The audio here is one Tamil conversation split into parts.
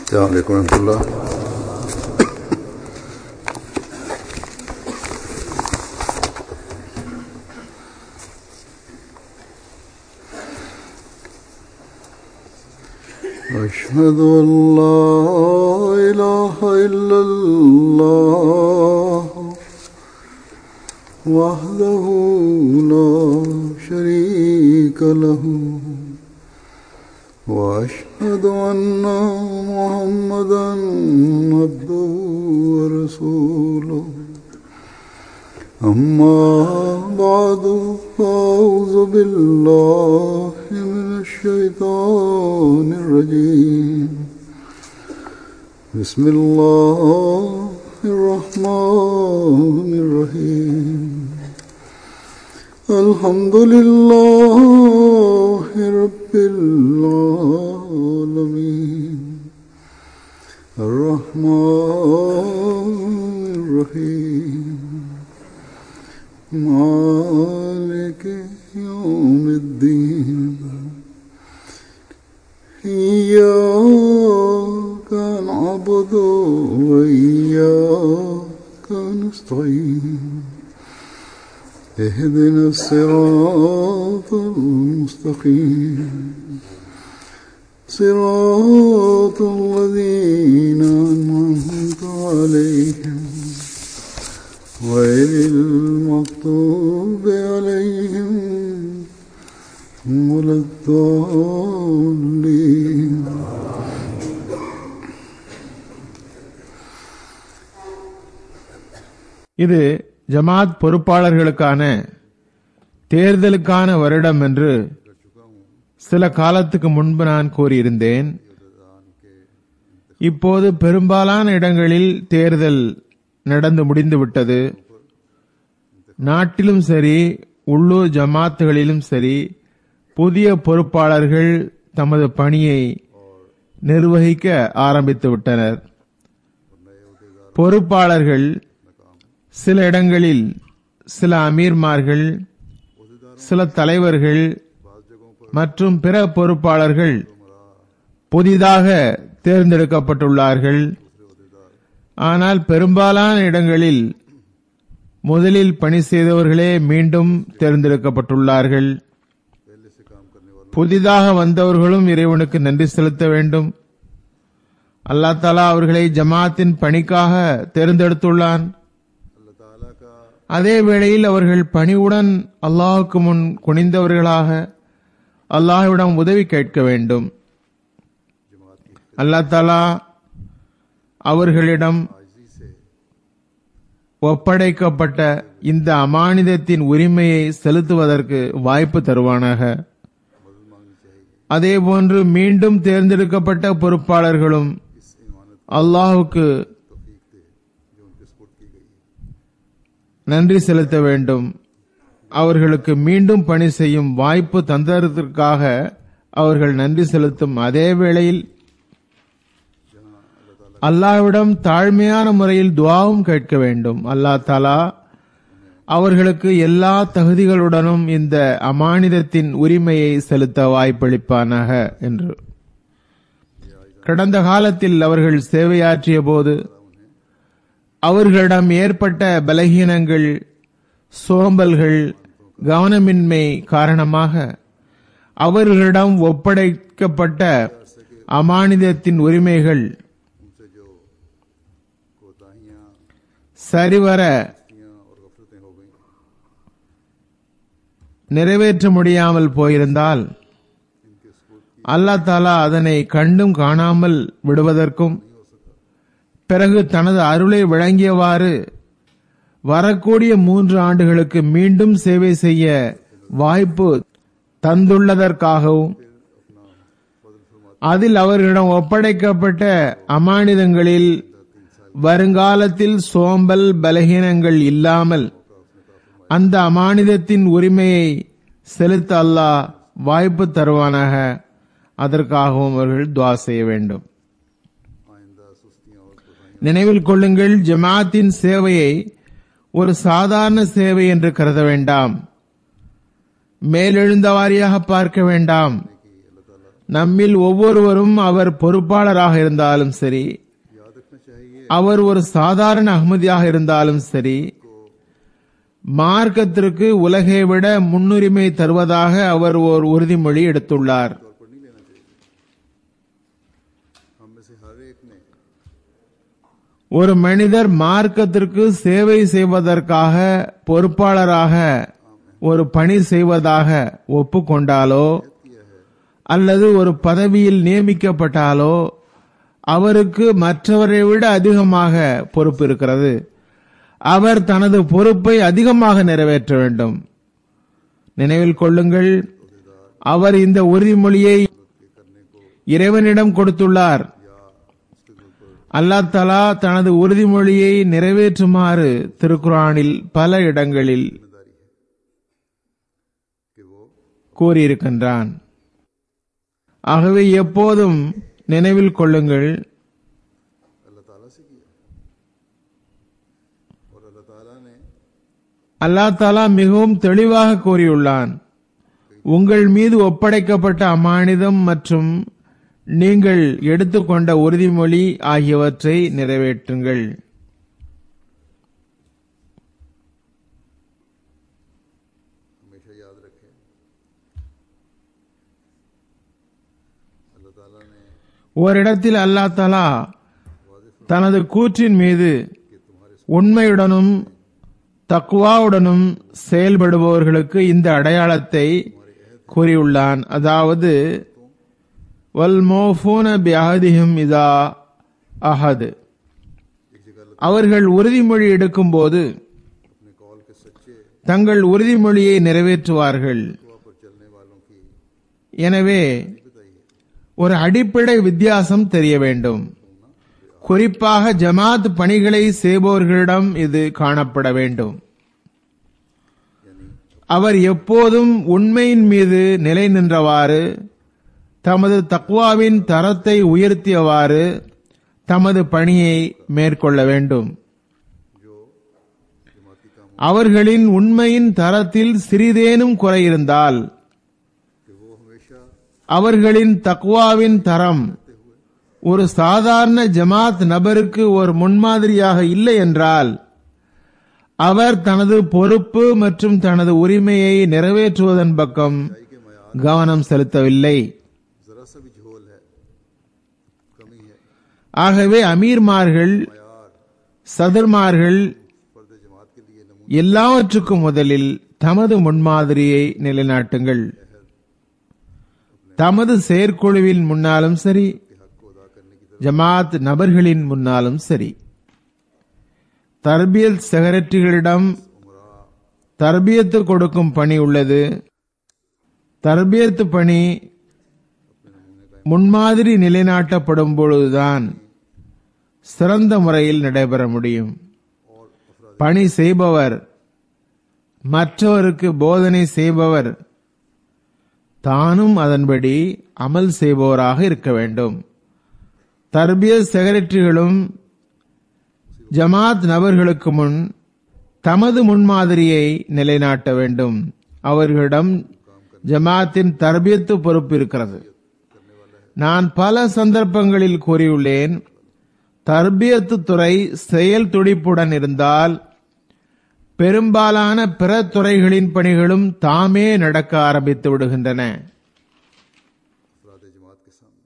السلام عليكم ورحمة الله أشهد أن لا إله إلا الله وحده لا شريك له وأشهد أن محمدا عبده ورسوله أما بعد فأعوذ بالله من الشيطان الرجيم بسم الله الرحمن الرحيم الحمد لله رب العالمين الرحمن الرحيم مالك يوم الدين إياك نعبد وإياك نستعين اهدنا الصراط المستقيم صراط الذين أنعمت عليهم غير المغضوب عليهم ولا الضالين இது ஜமாத் பொறுப்பாளர்களுக்கான தேர்தலுக்கான வருடம் என்று சில காலத்துக்கு முன்பு நான் கூறியிருந்தேன் இப்போது பெரும்பாலான இடங்களில் தேர்தல் நடந்து முடிந்துவிட்டது நாட்டிலும் சரி உள்ளூர் ஜமாத்துகளிலும் சரி புதிய பொறுப்பாளர்கள் தமது பணியை நிர்வகிக்க ஆரம்பித்து விட்டனர் பொறுப்பாளர்கள் சில இடங்களில் சில அமீர்மார்கள் சில தலைவர்கள் மற்றும் பிற பொறுப்பாளர்கள் புதிதாக தேர்ந்தெடுக்கப்பட்டுள்ளார்கள் ஆனால் பெரும்பாலான இடங்களில் முதலில் பணி செய்தவர்களே மீண்டும் தேர்ந்தெடுக்கப்பட்டுள்ளார்கள் புதிதாக வந்தவர்களும் இறைவனுக்கு நன்றி செலுத்த வேண்டும் அல்லா தாலா அவர்களை ஜமாத்தின் பணிக்காக தேர்ந்தெடுத்துள்ளான் அதே வேளையில் அவர்கள் பணிவுடன் அல்லாஹுக்கு முன் குனிந்தவர்களாக அல்லாஹ்விடம் உதவி கேட்க வேண்டும் அல்லா தாலா அவர்களிடம் ஒப்படைக்கப்பட்ட இந்த அமானிதத்தின் உரிமையை செலுத்துவதற்கு வாய்ப்பு தருவானாக அதேபோன்று மீண்டும் தேர்ந்தெடுக்கப்பட்ட பொறுப்பாளர்களும் அல்லாஹுக்கு நன்றி செலுத்த வேண்டும் அவர்களுக்கு மீண்டும் பணி செய்யும் வாய்ப்பு தந்ததற்காக அவர்கள் நன்றி செலுத்தும் அதே வேளையில் அல்லாஹ்விடம் தாழ்மையான முறையில் துவாவும் கேட்க வேண்டும் அல்லாஹ் தாலா அவர்களுக்கு எல்லா தகுதிகளுடனும் இந்த அமானிதத்தின் உரிமையை செலுத்த வாய்ப்பளிப்பானாக என்று கடந்த காலத்தில் அவர்கள் சேவையாற்றிய போது அவர்களிடம் ஏற்பட்ட பலகீனங்கள் சோம்பல்கள் கவனமின்மை காரணமாக அவர்களிடம் ஒப்படைக்கப்பட்ட அமானிதத்தின் உரிமைகள் சரிவர நிறைவேற்ற முடியாமல் போயிருந்தால் அல்லா தாலா அதனை கண்டும் காணாமல் விடுவதற்கும் பிறகு தனது அருளை வழங்கியவாறு வரக்கூடிய மூன்று ஆண்டுகளுக்கு மீண்டும் சேவை செய்ய வாய்ப்பு தந்துள்ளதற்காகவும் அதில் அவர்களிடம் ஒப்படைக்கப்பட்ட அமானிதங்களில் வருங்காலத்தில் சோம்பல் பலகீனங்கள் இல்லாமல் அந்த அமானிதத்தின் உரிமையை செலுத்த அல்லாஹ் வாய்ப்பு தருவானாக அதற்காகவும் அவர்கள் துவா செய்ய வேண்டும் நினைவில் கொள்ளுங்கள் ஜமாத்தின் சேவையை ஒரு சாதாரண சேவை என்று கருத வேண்டாம் மேலெழுந்த வாரியாக பார்க்க வேண்டாம் நம்மில் ஒவ்வொருவரும் அவர் பொறுப்பாளராக இருந்தாலும் சரி याद रखना चाहिए அவர் ஒரு சாதாரண அகமதியாக இருந்தாலும் சரி மார்க்கத்திற்கு உலகை விட முன்னுரிமை தருவதாக அவர் ஒரு உறுதிமொழி எடுத்துள்ளார் तौर पर नहीं लेना चाहिए हम में से हर एक ने ஒரு மனிதர் மார்க்கத்திற்கு சேவை செய்வதற்காக பொறுப்பாளராக ஒரு பணி செய்வதாக ஒப்புக்கொண்டாலோ किया है அல்லது ஒரு பதவியில் நியமிக்கப்பட்டாலோ அவருக்கு மற்றவரை விட அதிகமாக பொறுப்பு இருக்கிறது அவர் தனது பொறுப்பை அதிகமாக நிறைவேற்ற வேண்டும் நினைவில் கொள்ளுங்கள் அவர் இந்த உறுதிமொழியை இறைவனிடம் கொடுத்துள்ளார் அல்லாஹ் தலா தனது உறுதிமொழியை நிறைவேற்றுமாறு திருக்குரானில் பல இடங்களில் जिम्मेदारी है कि वो கூறியிருக்கின்றான் ஆகவே எப்போதும் நினைவில் கொள்ளுங்கள் अल्लाह ताला से किया और अल्लाह ताला ने அல்லாஹ் தாலா மிகவும் தெளிவாக கூறியுள்ளான் உங்கள் மீது ஒப்படைக்கப்பட்ட அமானிதம் மற்றும் நீங்கள் எடுத்துக்கொண்ட உறுதிமொழி ஆகியவற்றை நிறைவேற்றுங்கள் हमेशा याद रखें अल्लाह ताला ने ஓரிடத்தில் அல்லாஹ் தாலா தனது கூற்றின் மீது உண்மையுடனும் தக்குவாவுடனும் செயல்படுபவர்களுக்கு இந்த அடையாளத்தை கூறியுள்ளான் அதாவது வல் மோஃபூன பியாதிஹிம் இதா அஹது அவர்கள் உறுதிமொழி எடுக்கும்போது अपने कॉल के सच्चे தங்கள் உறுதிமொழியை நிறைவேற்றுவார்கள் दुआ पर चलने वालों की எனவே ஒரு அடிப்படை வித்தியாசம் தெரிய வேண்டும் குறிப்பாக ஜமாத் பணிகளை செய்பவர்களிடம் இது காணப்பட வேண்டும் அவர் எப்போதும் உண்மையின் மீது நிலை நின்றவாறு தமது தக்வாவின் தரத்தை உயர்த்தியவாறு தமது பணியை மேற்கொள்ள வேண்டும் அவர்களின் உண்மையின் தரத்தில் சிறிதேனும் குறை இருந்தால் कि वो हमेशा அவர்களின் தக்வாவின் தரம் ஒரு சாதாரண ஜமாத் நபருக்கு ஒரு முன்மாதிரியாக இல்லை என்றால் அவர் தனது பொறுப்பு மற்றும் தனது உரிமையை நிறைவேற்றுவதன் பக்கம் கவனம் செலுத்தவில்லை जरा सा भी झोल है कमी है ஆகவே அமீர்மார்கள் यार சதுர்மார்கள் फर्द जमात के लिए नमूने எல்லாவற்றுக்கும் முதலில் தமது முன்மாதிரியை நிலைநாட்டுங்கள் தமது செயற்குழுவின் முன்னாலும் சரி के हक को अदा करने की तरफ ஜமாத் நபர்களின் முன்னாலும் சரி தர்பியத் செக்ரட்டரிகளிடம் தர்பியத்து கொடுக்கும் பணி உள்ளது தர்பியத்து பணி முன்மாதிரி நிலைநாட்டப்படும் பொழுதுதான் சிறந்த முறையில் நடைபெற முடியும் பணி செய்பவர் மற்றவருக்கு போதனை செய்பவர் தானும் அதன்படி அமல் செய்பவராக இருக்க வேண்டும் தர்பியத் செக்ரட்டரிகளும் ஜமாத் நபர்களுக்கு முன் தமது முன்மாதிரியை நிலைநாட்ட வேண்டும் அவர்களிடம் ஜமாத்தின் தர்பியத்து பொறுப்பு இருக்கிறது நான் பல சந்தர்ப்பங்களில் கூறியுள்ளேன் தர்பியத்து துறை செயல் துடிப்புடன் இருந்தால் பெரும்பாலான பிற துறைகளின் பணிகளும் தாமே நடக்க ஆரம்பித்து விடுகின்றன अफराद जमात के सामने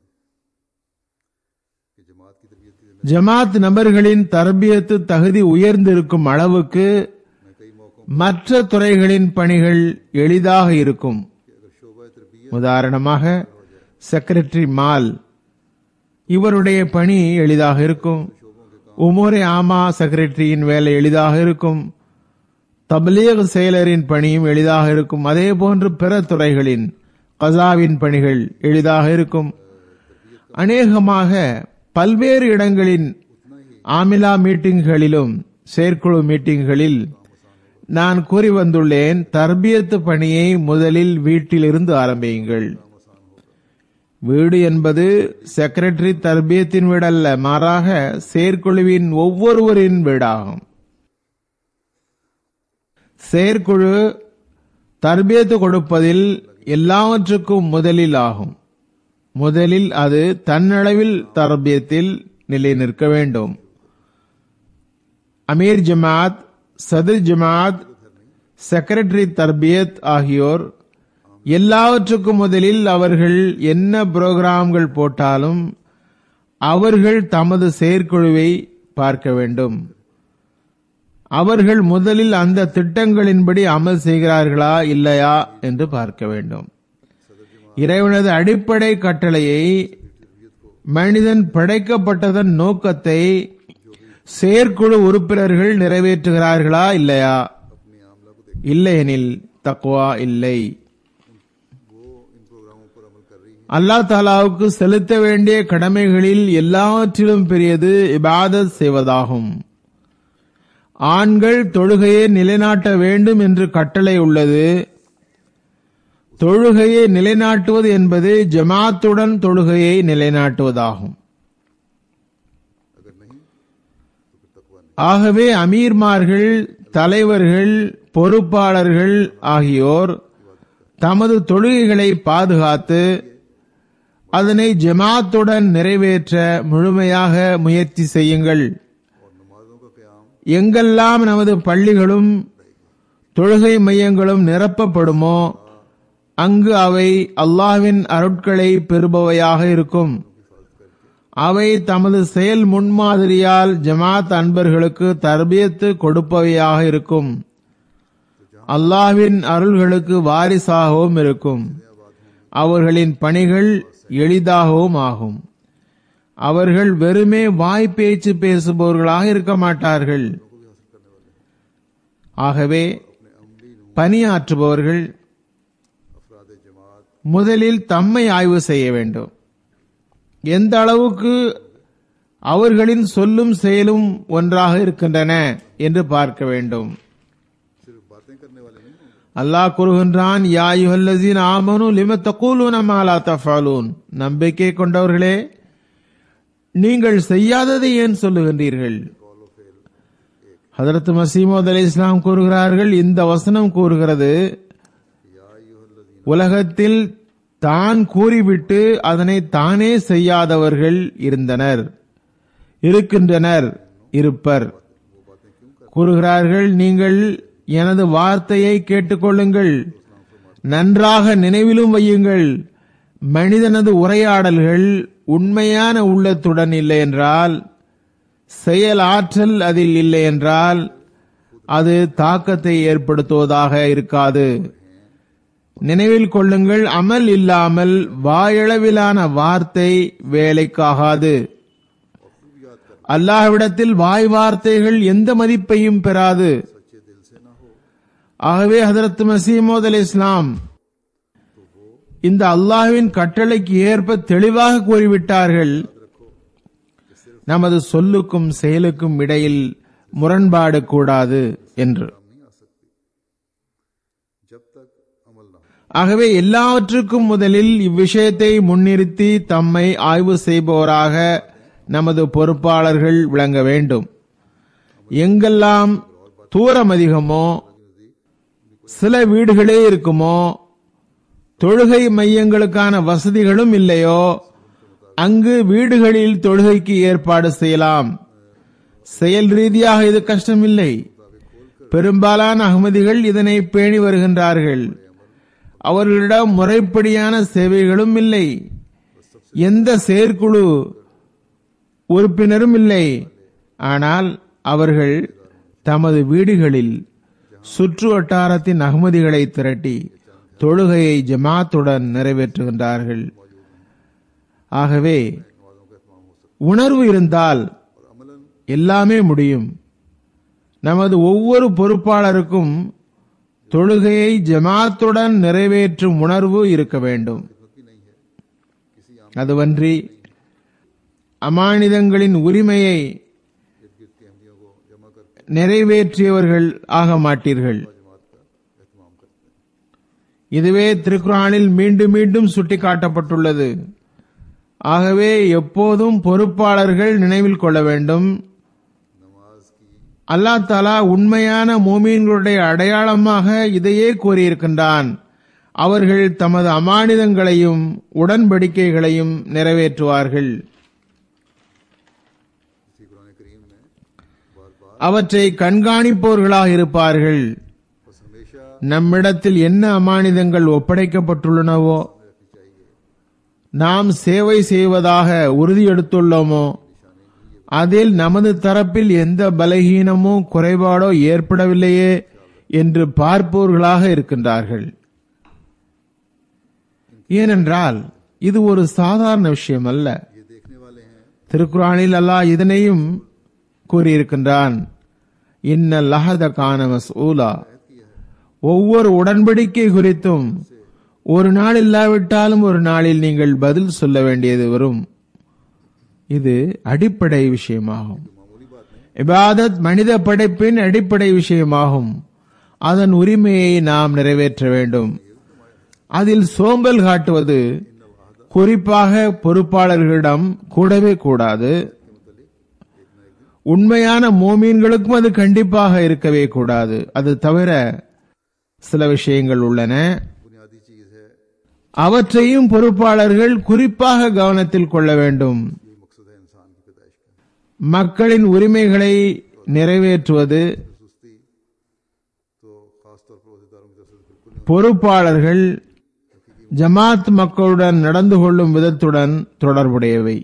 कि जमात की तरबियत की जिम्मेदारी ஜமாத் நபர்களின் தர்பியத்து தகுதி உயர்ந்திருக்கும் அளவுக்கு मैं कई मौकों மற்ற துறைகளின் பணிகள் எளிதாக இருக்கும் पर अगर शोबा तरबियत உதாரணமாக செக்ரட்டரி மால் இவருடைய பணி எளிதாக இருக்கும் உமோரே ஆமா செக்ரட்டரியின் வேலை எளிதாக இருக்கும் தப்லீக் செயலரின் பணியும் எளிதாக இருக்கும் அதே போன்று பிற துறைகளின் கசாவின் பணிகள் எளிதாக இருக்கும் அநேகமாக பல்வேறு இடங்களின் ஆமிலா மீட்டிங்களிலும் செயற்குழு மீட்டிங்களில் நான் கூறி வந்துள்ளேன் தர்பியத்து பணியை முதலில் வீட்டிலிருந்து ஆரம்பியுங்கள் வீடு என்பது செக்ரட்டரி தர்பியத்தின் வீடல்ல மாறாக செயற்குழுவின் ஒவ்வொருவரின் வீடாகும் செயற்குழு தர்பியத்து கொடுப்பதில் எல்லாவற்றுக்கும் முதலில் ஆகும் முதலில் அது தன்னளவில் தரபியத்தில் நிலை நிற்க வேண்டும் அமீர் ஜமாத் சதுர் ஜமாத் செக்ரட்டரி தர்பியத் ஆகியோர் எல்லாவற்றுக்கும் முதலில் அவர்கள் என்ன புரோகிராம்கள் போட்டாலும் அவர்கள் தமது செயற்குழுவை பார்க்க வேண்டும் அவர்கள் முதலில் அந்த திட்டங்களின்படி அமல் செய்கிறார்களா இல்லையா என்று பார்க்க வேண்டும் இறைவனது அடிப்படை கட்டளையை மனிதன் படைக்கப்பட்டதன் நோக்கத்தை செயற்குழு உறுப்பினர்கள் நிறைவேற்றுகிறார்களா இல்லையா இல்லையெனில் தக்குவா இல்லை அல்லாஹ் தாலாவுக்கு செலுத்த வேண்டிய கடமைகளில் எல்லாவற்றிலும் பெரியது இபாதத் செய்வதாகும் ஆண்கள் தொழுகையை நிலைநாட்ட வேண்டும் என்று கட்டளை உள்ளது தொழுகையை நிலைநாட்டுவது என்பது ஜமாத்துடன் தொழுகையை நிலைநாட்டுவதாகும் ஆகவே அமீர்மார்கள் தலைவர்கள் பொறுப்பாளர்கள் ஆகியோர் தமது தொழுகைகளை பாதுகாத்து அதனை ஜமாத்துடன் நிறைவேற்ற முழுமையாக முயற்சி செய்யுங்கள் எங்கெல்லாம் நமது பள்ளிகளும் தொழுகை மையங்களும் நிரப்பப்படுமோ அங்கு அவை அல்லாஹ்வின் அருட்களை பெறுபவையாக இருக்கும் அவை தமது செயல் முன்மாதிரியால் ஜமாத் அன்பர்களுக்கு தர்பியத்து கொடுப்பவையாக இருக்கும் அல்லாஹ்வின் அருள்களுக்கு வாரிசாகவும் இருக்கும் அவர்களின் பணிகள் எளிதாகவும் ஆகும் அவர்கள் வெறுமே வாய் பேச்சு பேசுபவர்களாக இருக்க மாட்டார்கள் ஆகவே பணியாற்றுபவர்கள் முதலில் தம்மை ஆய்வு செய்ய வேண்டும் எந்த அளவுக்கு அவர்களின் சொல்லும் செயலும் ஒன்றாக இருக்கின்றன என்று பார்க்க வேண்டும் सिर्फ बातें करने वाले नहीं होंगे அல்லாஹ் கூறுகின்றான் யா யுஹல்லஸீன ஆமனு லிம தகூலுன மா லா தஃபலூன் நம்பிக்கை கொண்டவர்களே நீங்கள் செய்யாததை ஏன் சொல்லுகின்றீர்கள் ஹதரத் மசீமோத் அலி இஸ்லாம் கூறுகிறார்கள் இந்த வசனம் கூறுகிறது உலகத்தில் தான் கூறிவிட்டு அதனை தானே செய்யாதவர்கள் இருந்தனர் இருக்கின்றனர் இருப்பர் கூறுகிறார்கள் நீங்கள் எனது வார்த்தையை கேட்டுக்கொள்ளுங்கள் நன்றாக நினைவிலும் வையுங்கள் மனிதனது உரையாடல்கள் உண்மையான உள்ளத்துடன் இல்லை என்றால் செயல் ஆற்றல் அதில் இல்லை என்றால் அது தாக்கத்தை ஏற்படுத்துவதாக இருக்காது நினைவில் கொள்ளுங்கள் அமல் இல்லாமல் வாயளவிலான வார்த்தை வேலைக்காகாது அல்லாஹ்விடத்தில் வாய் வார்த்தைகள் எந்த மதிப்பையும் பெறாது ஆகவே ஹதரத் மசீமோத் அலி இஸ்லாம் இந்த அல்லாஹ்வின் கட்டளைக்கு ஏற்ப தெளிவாக கூறிவிட்டார்கள் நமது சொல்லுக்கும் செயலுக்கும் இடையில் முரண்பாடு கூடாது என்று नहीं आ सकती जब तक अमल ना हो ஆகவே எல்லாவற்றுக்கும் முதலில் இவ்விஷயத்தை முன்னிறுத்தி தம்மை ஆய்வு செய்பவராக நமது பொறுப்பாளர்கள் விளங்க வேண்டும் எங்கெல்லாம் தூரம் அதிகமோ சில வீடுகளே இருக்குமோ தொழுகை மையங்களுக்கான வசதிகளும் இல்லையோ அங்கு வீடுகளில் தொழுகைக்கு ஏற்பாடு செய்யலாம் செயல் ரீதியாக இது கஷ்டமில்லை பெரும்பாலான அகமதிகள் இதனை பேணி வருகின்றார்கள் அவர்களிடம் முறைப்படியான சேவைகளும் இல்லை எந்த செயற்குழு உறுப்பினரும் இல்லை ஆனால் அவர்கள் தமது வீடுகளில் சுற்று வட்டாரத்தின் அகமதிகளை திரட்டி தொழுகையை ஜமாத்துடன் நிறைவேற்றுகின்றார்கள் ஆகவே உணர்வு இருந்தால் எல்லாமே முடியும் நமது ஒவ்வொரு பொறுப்பாளருக்கும் தொழுகையை ஜமாத்துடன் நிறைவேற்றும் உணர்வு இருக்க வேண்டும் அதுவன்றி அமானிதங்களின் உரிமையை நிறைவேற்றியவர்கள் ஆக மாட்டீர்கள் இதுவே திருக்குறானில் மீண்டும் மீண்டும் சுட்டிக்காட்டப்பட்டுள்ளது ஆகவே எப்போதும் பொறுப்பாளர்கள் நினைவில் கொள்ள வேண்டும் அல்லாஹ் தாலா உண்மையான மூமீன்களுடைய அடையாளமாக இதையே கூறியிருக்கின்றான் அவர்கள் தமது அமானிதங்களையும் உடன்படிக்கைகளையும் நிறைவேற்றுவார்கள் इसी कुरान करीम में बार बार அவற்றை கண்காணிப்பவர்களாக இருப்பார்கள் बस हमेशा நம்மிடத்தில் என்ன அமானிதங்கள் ஒப்படைக்கப்பட்டுள்ளனவோ रखनी चाहिए நாம் சேவை செய்வதாக உறுதியெடுத்துள்ளோமோ அதில் நமது தரப்பில் எந்த பலகீனமோ குறைபாடோ ஏற்படவில்லையே என்று பார்ப்பவர்களாக இருக்கின்றார்கள் ஏனென்றால் இது ஒரு சாதாரண விஷயம் அல்ல ये देखने वाले हैं திருக்குறானில் அல்லாஹ் இதனையும் கூறியிருக்கின்றான் இன்ன லஹத கான மஸ்ஊலா ஒவ்வொரு உடன்படிக்கை குறித்தும் ஒரு நாள் இல்லாவிட்டாலும் ஒரு நாளில் நீங்கள் பதில் சொல்ல வேண்டியது வரும் இது அடிப்படை விஷயமாகும் मामूली बात नहीं இபாதத் மனித படைப்பின் அடிப்படை விஷயமாகும் அதன் உரிமையை நாம் நிறைவேற்ற வேண்டும் அதில் சோம்பல் காட்டுவது குறிப்பாக பொறுப்பாளர்களிடம் கூடவே கூடாது உண்மையான மோமீன்களுக்கும் அது கண்டிப்பாக இருக்கவே கூடாது அது தவிர சில விஷயங்கள் உள்ளன बुनियादी चीज है அவற்றையும் பொறுப்பாளர்கள் குறிப்பாக கவனத்தில் கொள்ள வேண்டும் यही मकसद है इंसान की पैदाइश का மக்களின் உரிமைகளை நிறைவேற்றுவது सुस्ती तो खास तौर पर रोजेदारों की तरफ से तो बिल्कुल பொறுப்பாளர்கள் ஜமாத் மக்களுடன் நடந்து கொள்ளும் விதத்துடன் தொடர்புடையவை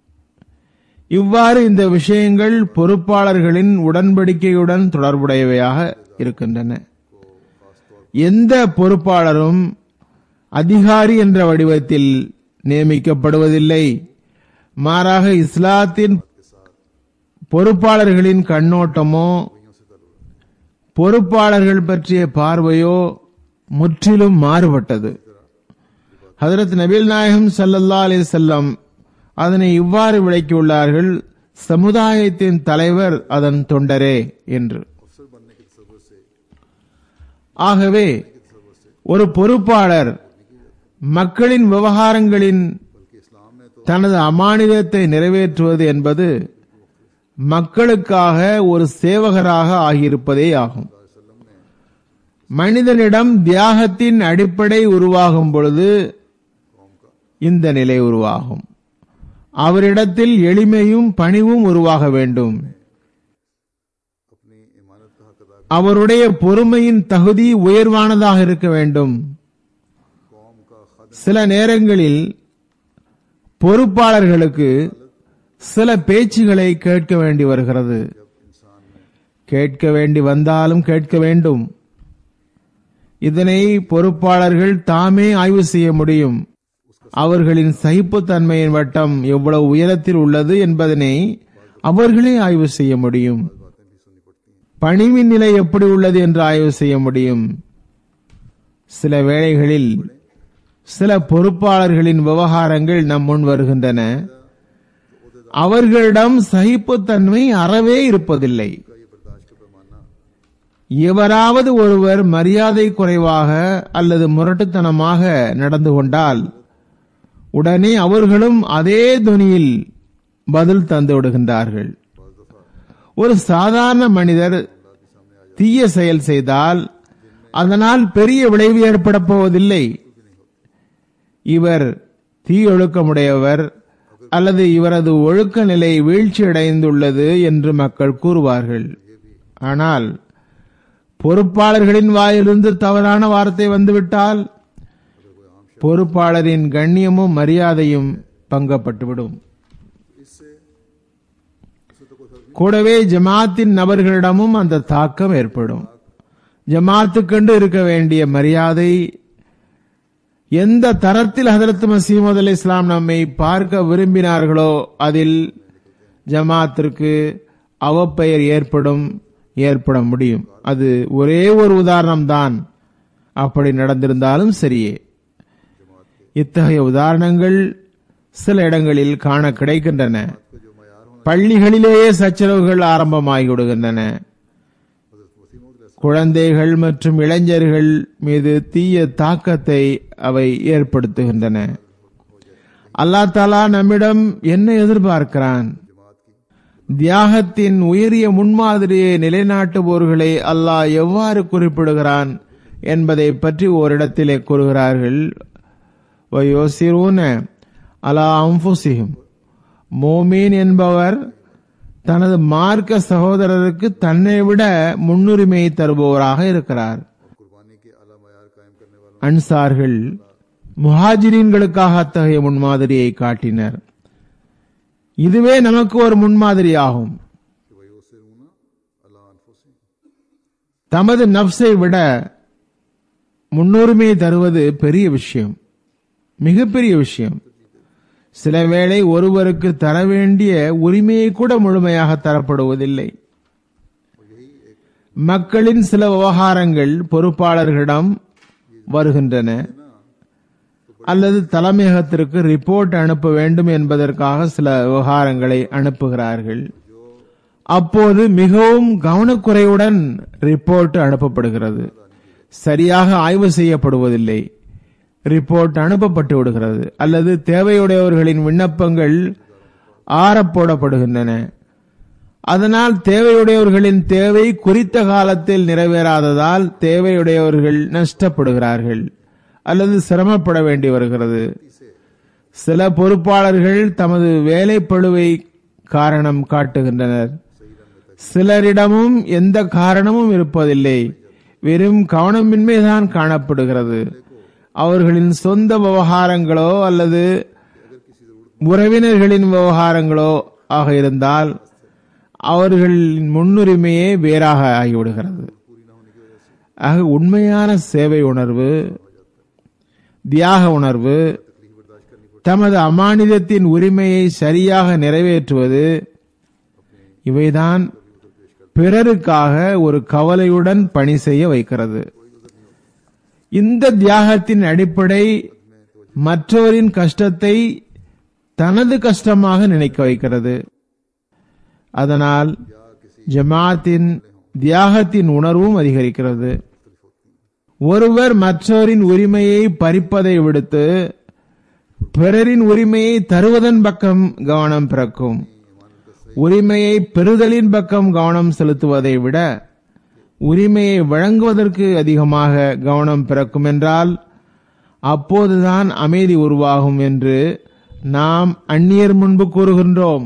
இவ்வாறு இந்த விஷயங்கள் பொறுப்பாளர்களின் உடன்படிக்கையுடன் தொடர்புடையவையாக இருக்கின்றன எந்த பொறுப்பாளரும் அதிகாரி என்ற வடிவத்தில் நியமிக்கப்படுவதில்லை மாறாக இஸ்லாத்தின் பொறுப்பாளர்களின் கண்ணோட்டமோ பொறுப்பாளர்கள் பற்றிய பார்வையோ முற்றிலும் மாறுபட்டது ஹதரத் நபீல் நாயகம் ஸல்லல்லாஹு அலைஹி வஸல்லம் அதனை இவ்வாறு விளக்கியுள்ளார்கள் சமுதாயத்தின் தலைவர் அதன் தொண்டரே என்று अफसर बनने के तस्वर से ஆகவே ஒரு பொறுப்பாளர் மக்களின் விவகாரங்களின் बल्कि इस्लाम में तो தனது அமானிதத்தை நிறைவேற்றுவது என்பது மக்களுக்காக ஒரு சேவகராக ஆகியிருப்பதே ஆகும் மனிதனிடம் தியாகத்தின் அடிப்படை உருவாகும் பொழுது இந்த நிலை உருவாகும் அவரிடத்தில் எளிமையும் பணிவும் உருவாக வேண்டும் अपनी ईमानत का हक अदा அவருடைய பொறுமையின் தகுதி உயர்வானதாக இருக்க வேண்டும் कौम का खद சில நேரங்களில் பொறுப்பாளர்களுக்கு சில பேச்சுகளை கேட்க வேண்டி வருகிறது கேட்க வேண்டி வந்தாலும் கேட்க வேண்டும் இதனை பொறுப்பாளர்கள் தாமே ஆய்வு செய்ய முடியும் அவர்களின் சகிப்புத்தன்மையின் வட்டம் எவ்வளவு உயரத்தில் உள்ளது என்பதனை அவர்களே ஆய்வு செய்ய முடியும் बातें भी सुननी पड़ती हैं பணிவின் நிலை எப்படி உள்ளது என்று ஆய்வு செய்ய முடியும் சில வேளைகளில் சில பொறுப்பாளர்களின் விவகாரங்கள் நம் முன் வருகின்றன அவர்களிடம் சகிப்புத்தன்மை அறவே இருப்பதில்லை का ये बर्दाश्त का पैमाना எவராவது ஒருவர் மரியாதை குறைவாக அல்லது முரட்டுத்தனமாக நடந்து கொண்டால் உடனே அவர்களும் அதே துனியில் பதில் தந்து விடுகின்றார்கள் ஒரு சாதாரண மனிதர் தீய செயல் செய்தால் அதனால் பெரிய விளைவு ஏற்பட போவதில்லை இவர் தீயொழுக்கமுடையவர் அல்லது இவரது ஒழுக்க நிலை வீழ்ச்சியடைந்துள்ளது என்று மக்கள் கூறுவார்கள் ஆனால் பொறுப்பாளர்களின் வாயிலிருந்து தவறான வார்த்தை வந்துவிட்டால் பொறுப்பாளரின் கண்ணியமும் மரியாதையும் பங்கப்பட்டுவிடும் इससे इससे तो कोई फर्क கூடவே ஜமாத்தின் நபர்களிடமும் அந்த தாக்கம் ஏற்படும் ஜமாத்துக்கென்று இருக்க வேண்டிய மரியாதை எந்த தரத்தில் ஹதரத் மசீமது அலி இஸ்லாம் நம்மை பார்க்க விரும்பினார்களோ அதில் ஜமாத்திற்கு அவப்பெயர் ஏற்படும் ஏற்பட முடியும் அது ஒரே ஒரு உதாரணம் தான் அப்படி நடந்திருந்தாலும் சரியே இத்தகைய உதாரணங்கள் சில இடங்களில் காண கிடைக்கின்றன को जो मैार होना பள்ளிகளிலேயே சச்சரவுகள் ஆரம்பமாகி விடுகின்றன குழந்தைகள் மற்றும் இளைஞர்கள் மீது தீய தாக்கத்தை அவை ஏற்படுத்துகின்றன அல்லாஹ் தாலா நம்மிடம் என்ன எதிர்பார்க்கிறான் தியாகத்தின் உயரிய முன்மாதிரியை நிலைநாட்டுபவர்களை அல்லாஹ் எவ்வாறு குறிப்பிடுகிறான் என்பதை பற்றி ஓரிடத்திலே கூறுகிறார்கள் வயோசிரூன அலா அம்புசிகும் மோமீன் என்பவர் தனது மார்க்க சகோதரருக்கு தன்னை விட முன்னுரிமையை தருபவராக இருக்கிறார் कुर्बानी के आला मैार कायम करने वालों அன்சார்கள் முஹாஜிரீன்களுக்காக அத்தகைய முன்மாதிரியை காட்டினர் இதுவே நமக்கு ஒரு முன்மாதிரியாகும் कि वही उसे रूना अला अनफुसी தமது நப்சை விட முன்னுரிமை தருவது பெரிய விஷயம் மிகப்பெரிய விஷயம் சில வேளை ஒருவருக்கு தர வேண்டிய உரிமையை கூட முழுமையாக தரப்படுவதில்லை மக்களின் சில விவகாரங்கள் பொறுப்பாளர்களிடம் வருகின்றன அல்லது தலைமையகத்திற்கு ரிப்போர்ட் அனுப்ப வேண்டும் என்பதற்காக சில விவகாரங்களை அனுப்புகிறார்கள் அப்போது மிகவும் கவனக்குறைவுடன் ரிப்போர்ட் அனுப்பப்படுகிறது சரியாக ஆய்வு செய்யப்படுவதில்லை ரிப்போர்ட் அனுப்பப்பட்டு விடுகிறது அல்லது தேவையுடையவர்களின் விண்ணப்பங்கள் ஆறப்போடப்படுகின்றன அதனால் தேவையுடையவர்களின் தேவை குறித்த காலத்தில் நிறைவேறாததால் தேவையுடையவர்கள் நஷ்டப்படுகிறார்கள் அல்லது சிரமப்பட வேண்டி வருகிறது சில பொறுப்பாளர்கள் தமது வேலைப்பழுவை காரணம் காட்டுகின்றனர் சிலரிடமும் எந்த காரணமும் இருப்பதில்லை வெறும் கவனமின்மைதான் காணப்படுகிறது அவர்களின் சொந்த விவகாரங்களோ அல்லது உறவினர்களின் விவகாரங்களோ ஆக இருந்தால் அவர்களின் முன்னுரிமையே வேறாக ஆகிவிடுகிறது ஆக உண்மையான சேவை உணர்வு தியாக உணர்வு தமது அமானிதத்தின் உரிமையை சரியாக நிறைவேற்றுவது இவைதான் பிறருக்காக ஒரு கவலையுடன் பணி செய்ய வைக்கிறது இந்த தியாகத்தின் அடிப்படை மற்றவரின் கஷ்டத்தை தனது கஷ்டமாக நினைக்க வைக்கிறது அதனால் ஜமாத்தின் தியாகத்தின் உணர்வும் அதிகரிக்கிறது ஒருவர் மற்றவரின் உரிமையை பறிப்பதை விடுத்து பிறரின் உரிமையை தருவதன் பக்கம் கவனம் பிறக்கும் உரிமையை பெறுதலின் பக்கம் கவனம் செலுத்துவதை விட உரிமையை வழங்குவதற்கு அதிகமாக கவனம் பிறக்கும் என்றால் அப்போதுதான் அமைதி உருவாகும் என்று நாம் அந்நியர் முன்பு கூறுகின்றோம்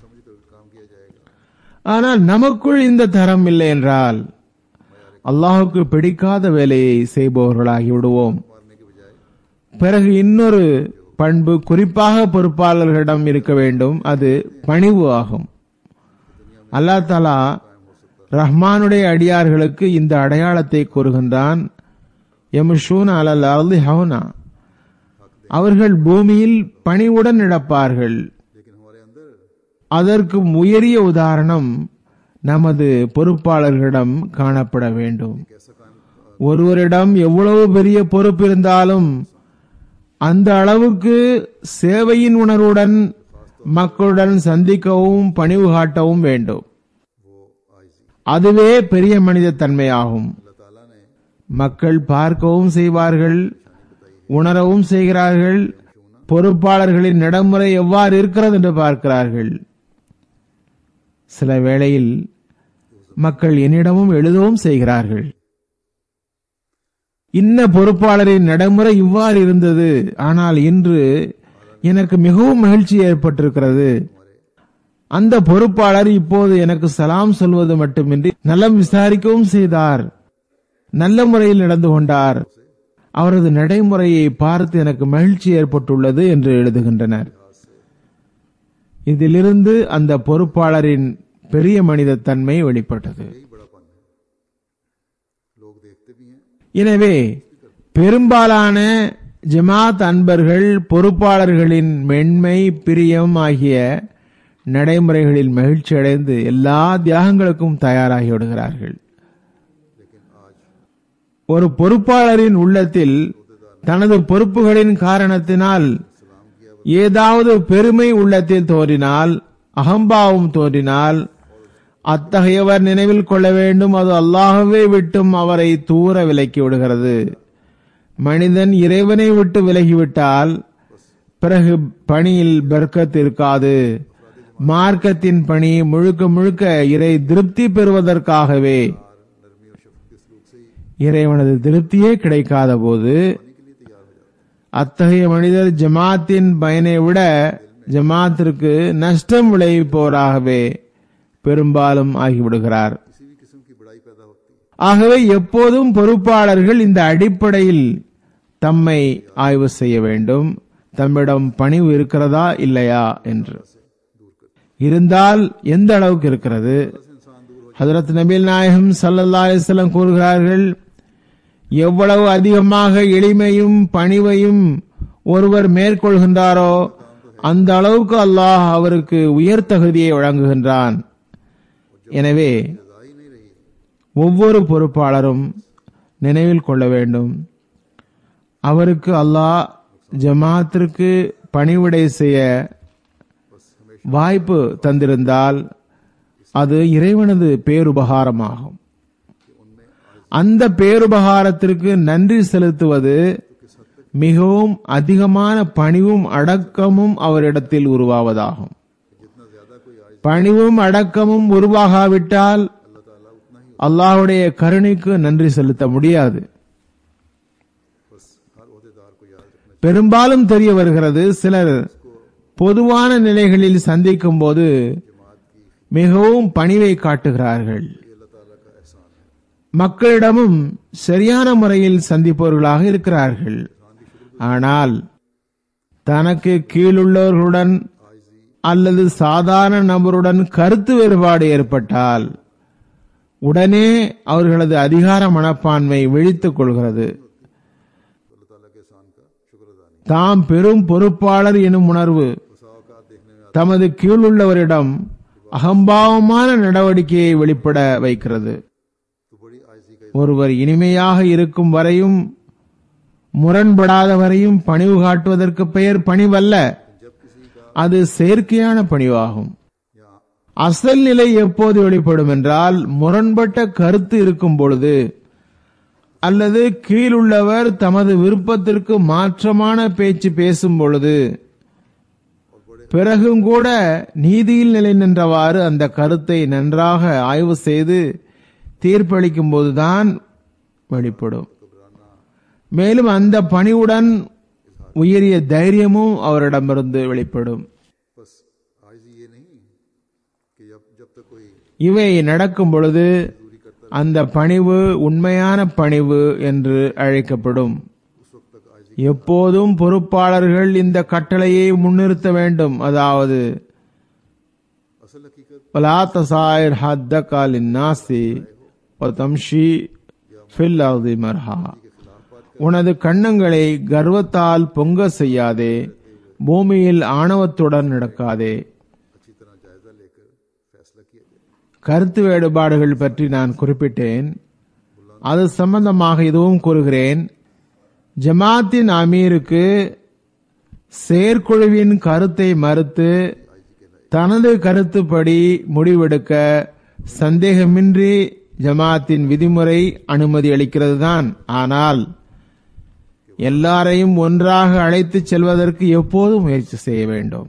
ஆனால் நமக்குள் இந்த தரம் இல்லை என்றால் அல்லாஹுக்கு பிடிக்காத வேலையை செய்பவர்களாகி விடுவோம் பிறகு இன்னொரு பண்பு குறிப்பாக பொறுப்பாளர்களிடம் இருக்க வேண்டும் அது பணிவு ஆகும் அல்லா தாலா ரஹ்மானுடைய அடியார்களுக்கு இந்த அடையாளத்தை கூறுகின்றான் எமுஷூன் அலல் அர்லி ஹவுனா அவர்கள் பூமியில் பணிவுடன் நடப்பார்கள் लेकिन हमारे अंदर அதற்கு உயரிய உதாரணம் நமது பொறுப்பாளர்களிடம் காணப்பட வேண்டும் कैसा काम ஒருவரிடம் எவ்வளவு பெரிய பொறுப்பு இருந்தாலும் அந்த அளவுக்கு சேவையின் உணர்வுடன் மக்களுடன் சந்திக்கவும் பணிவு காட்டவும் வேண்டும் वो आयजी அதுவே பெரிய மனித தன்மையாகும் अल्लाह ताला ने மக்கள் பார்க்கவும் செய்வார்கள் உணரவும் செய்கிறார்கள் பொறுப்பாளர்களின் நடைமுறை எவ்வாறு இருக்கிறது என்று பார்க்கிறார்கள் சில வேளையில் மக்கள் என்னிடமும் எழுதவும் செய்கிறார்கள் இன்ன பொறுப்பாளரின் நடைமுறை இவ்வாறு இருந்தது ஆனால் இன்று எனக்கு மிகவும் மகிழ்ச்சி ஏற்பட்டிருக்கிறது அந்த பொறுப்பாளர் இப்போது எனக்கு சலாம் சொல்வது மட்டுமின்றி நலம் விசாரிக்கவும் செய்தார் நல்ல முறையில் நடந்து கொண்டார் அவரது நடைமுறையை பார்த்து எனக்கு மகிழ்ச்சி ஏற்பட்டுள்ளது என்று எழுதுகின்றனர் இதிலிருந்து அந்த பொறுப்பாளரின் பெரிய மனித தன்மை வெளிப்பட்டது यही बड़ापन है लोग देखते भी हैं எனவே பெரும்பாலான ஜமாத் அன்பர்கள் பொறுப்பாளர்களின் மென்மை பிரியம் ஆகிய நடைமுறைகளில் மகிழ்ச்சி அடைந்து எல்லா தியாகங்களுக்கும் தயாராகி விடுகிறார்கள் ஒரு பொறுப்பாளரின் உள்ளத்தில் தனது பொறுப்புகளின் காரணத்தினால் ஏதாவது பெருமை உள்ளத்தில் தோன்றினால் அகம்பாவம் தோன்றினால் அத்தகையவர் நினைவில் கொள்ள வேண்டும் அது அல்லாஹ்வை விட்டும் அவரை தூர விலக்கி விடுகிறது மனிதன் இறைவனை விட்டு விலகிவிட்டால் பிறகு பணியில் பெர்க்கத் இருக்காது மார்க்கத்தின் பணி முழுக்க முழுக்க இறை திருப்தி பெறுவதற்காகவே இறைவனது திருப்தியே கிடைக்காத போது அத்தகைய மனிதர் ஜமாத்தின் பயனை விட ஜமாத்திற்கு நஷ்டம் விளைவிப்பவராகவே பெரும்பாலும் ஆகிவிடுகிறார் किसी भी किस्म की बड़ाई पैदा होती है ஆகவே எப்போதும் பொறுப்பாளர்கள் இந்த அடிப்படையில் தம்மை ஆய்வு செய்ய வேண்டும் தம்மிடம் பணிவு இருக்கிறதா இல்லையா என்று இருந்தால் எந்த அளவுக்கு இருக்கிறது ஹதரத் நபீல் நாயகம் சல்லல்லா அலிஸ்லாம் கூறுகிறார்கள் எவ்வளவு அதிகமாக எளிமையும் பணிவையும் ஒருவர் மேற்கொள்கின்றாரோ அந்த அளவுக்கு அல்லாஹ் அவருக்கு உயர் தகுதியை வழங்குகின்றான் எனவே ஒவ்வொரு பொறுப்பாளரும் நினைவில் கொள்ள வேண்டும் அவருக்கு அல்லாஹ் ஜமாத்திற்கு பணிவிடை செய்ய வாய்ப்பு தந்திருந்தால் அது இறைவனது பேருபகாரமாகும் அந்த பேருபகாரத்திற்கு நன்றி செலுத்துவது மிகவும் அதிகமான பணிவும் அடக்கமும் அவரிடத்தில் உருவாவதாகும் பணிவும் அடக்கமும் உருவாகாவிட்டால் அல்லாஹ்வுடைய கருணைக்கு நன்றி செலுத்த முடியாது பெரும்பாலும் தெரிய வருகிறது சிலர் பொதுவான நிலைகளில் சந்திக்கும் போது மிகவும் பணிவை காட்டுகிறார்கள் மக்களிடமும் சரியான முறையில் சந்திப்பவர்களாக இருக்கிறார்கள் ஆனால் தனக்கு கீழுள்ளவர்களுடன் அல்லது சாதாரண நபருடன் கருத்து வேறுபாடு ஏற்பட்டால் உடனே அவர்களது அதிகார மனப்பான்மை விழித்துக் கொள்கிறது अल्लाह ताला के एहसान का शुक्र अदा नहीं தாம் பெரும் பொறுப்பாளர் எனும் உணர்வு औकात देखने में தமது கீழுள்ளவரிடம் அகம்பாவமான நடவடிக்கையை வெளிப்பட வைக்கிறது तो बड़ी आयजी का ஒருவர் இனிமையாக இருக்கும் வரையும் முரண்படாத வரையும் பணிவு காட்டுவதற்கு பெயர் பணிவல்ல அது செயற்கையான பணிவாகும் या அசல் நிலை எப்போது வெளிப்படும் என்றால் முரண்பட்ட கருத்து இருக்கும் பொழுது அல்லது கீழுள்ளவர் தமது விருப்பத்திற்கு மாற்றமான பேச்சு பேசும் பொழுது பிறகும் கூட நீதியில் நிலை நின்றவாறு அந்த கருத்தை நன்றாக ஆய்வு செய்து தீர்ப்பளிக்கும் போதுதான் வெளிப்படும் மேலும் அந்த பணிவுடன் உயரிய தைரியமும் அவரிடமிருந்து வெளிப்படும் बस आयजी ये नहीं कि जब जब तक कोई இவை நடக்கும் பொழுது அந்த பணிவு உண்மையான பணிவு என்று அழைக்கப்படும் उस वक्त तक आयजी எப்போதும் பொறுப்பாளர்கள் இந்த கட்டளையை முன்னிறுத்த வேண்டும் அதாவது असल हकीकत வலா தசாயிர் ஹத்தக லின்னாசி வதம்ஷி ஃபில் அர்தி மர்ஹா உனது கண்ணங்களை கர்வத்தால் பொங்க செய்யாதே பூமியில் ஆணவத்துடன் நடக்காதே अच्छी तरह जायजा लेकर फैसला किया जाए கருத்து வேறுபாடுகள் பற்றி நான் குறிப்பிட்டேன் அது சம்பந்தமாக இதுவும் கூறுகிறேன் ஜமாத்தின் அமீருக்கு செயற்குழுவின் கருத்தை மறுத்து தனது கருத்துப்படி முடிவெடுக்க சந்தேகமின்றி ஜமாத்தின் விதிமுறை அனுமதி அளிக்கிறது தான் ஆனால் எல்லாரையும் ஒன்றாக அழைத்துச் செல்வதற்கு எப்போதும் முயற்சி செய்ய வேண்டும்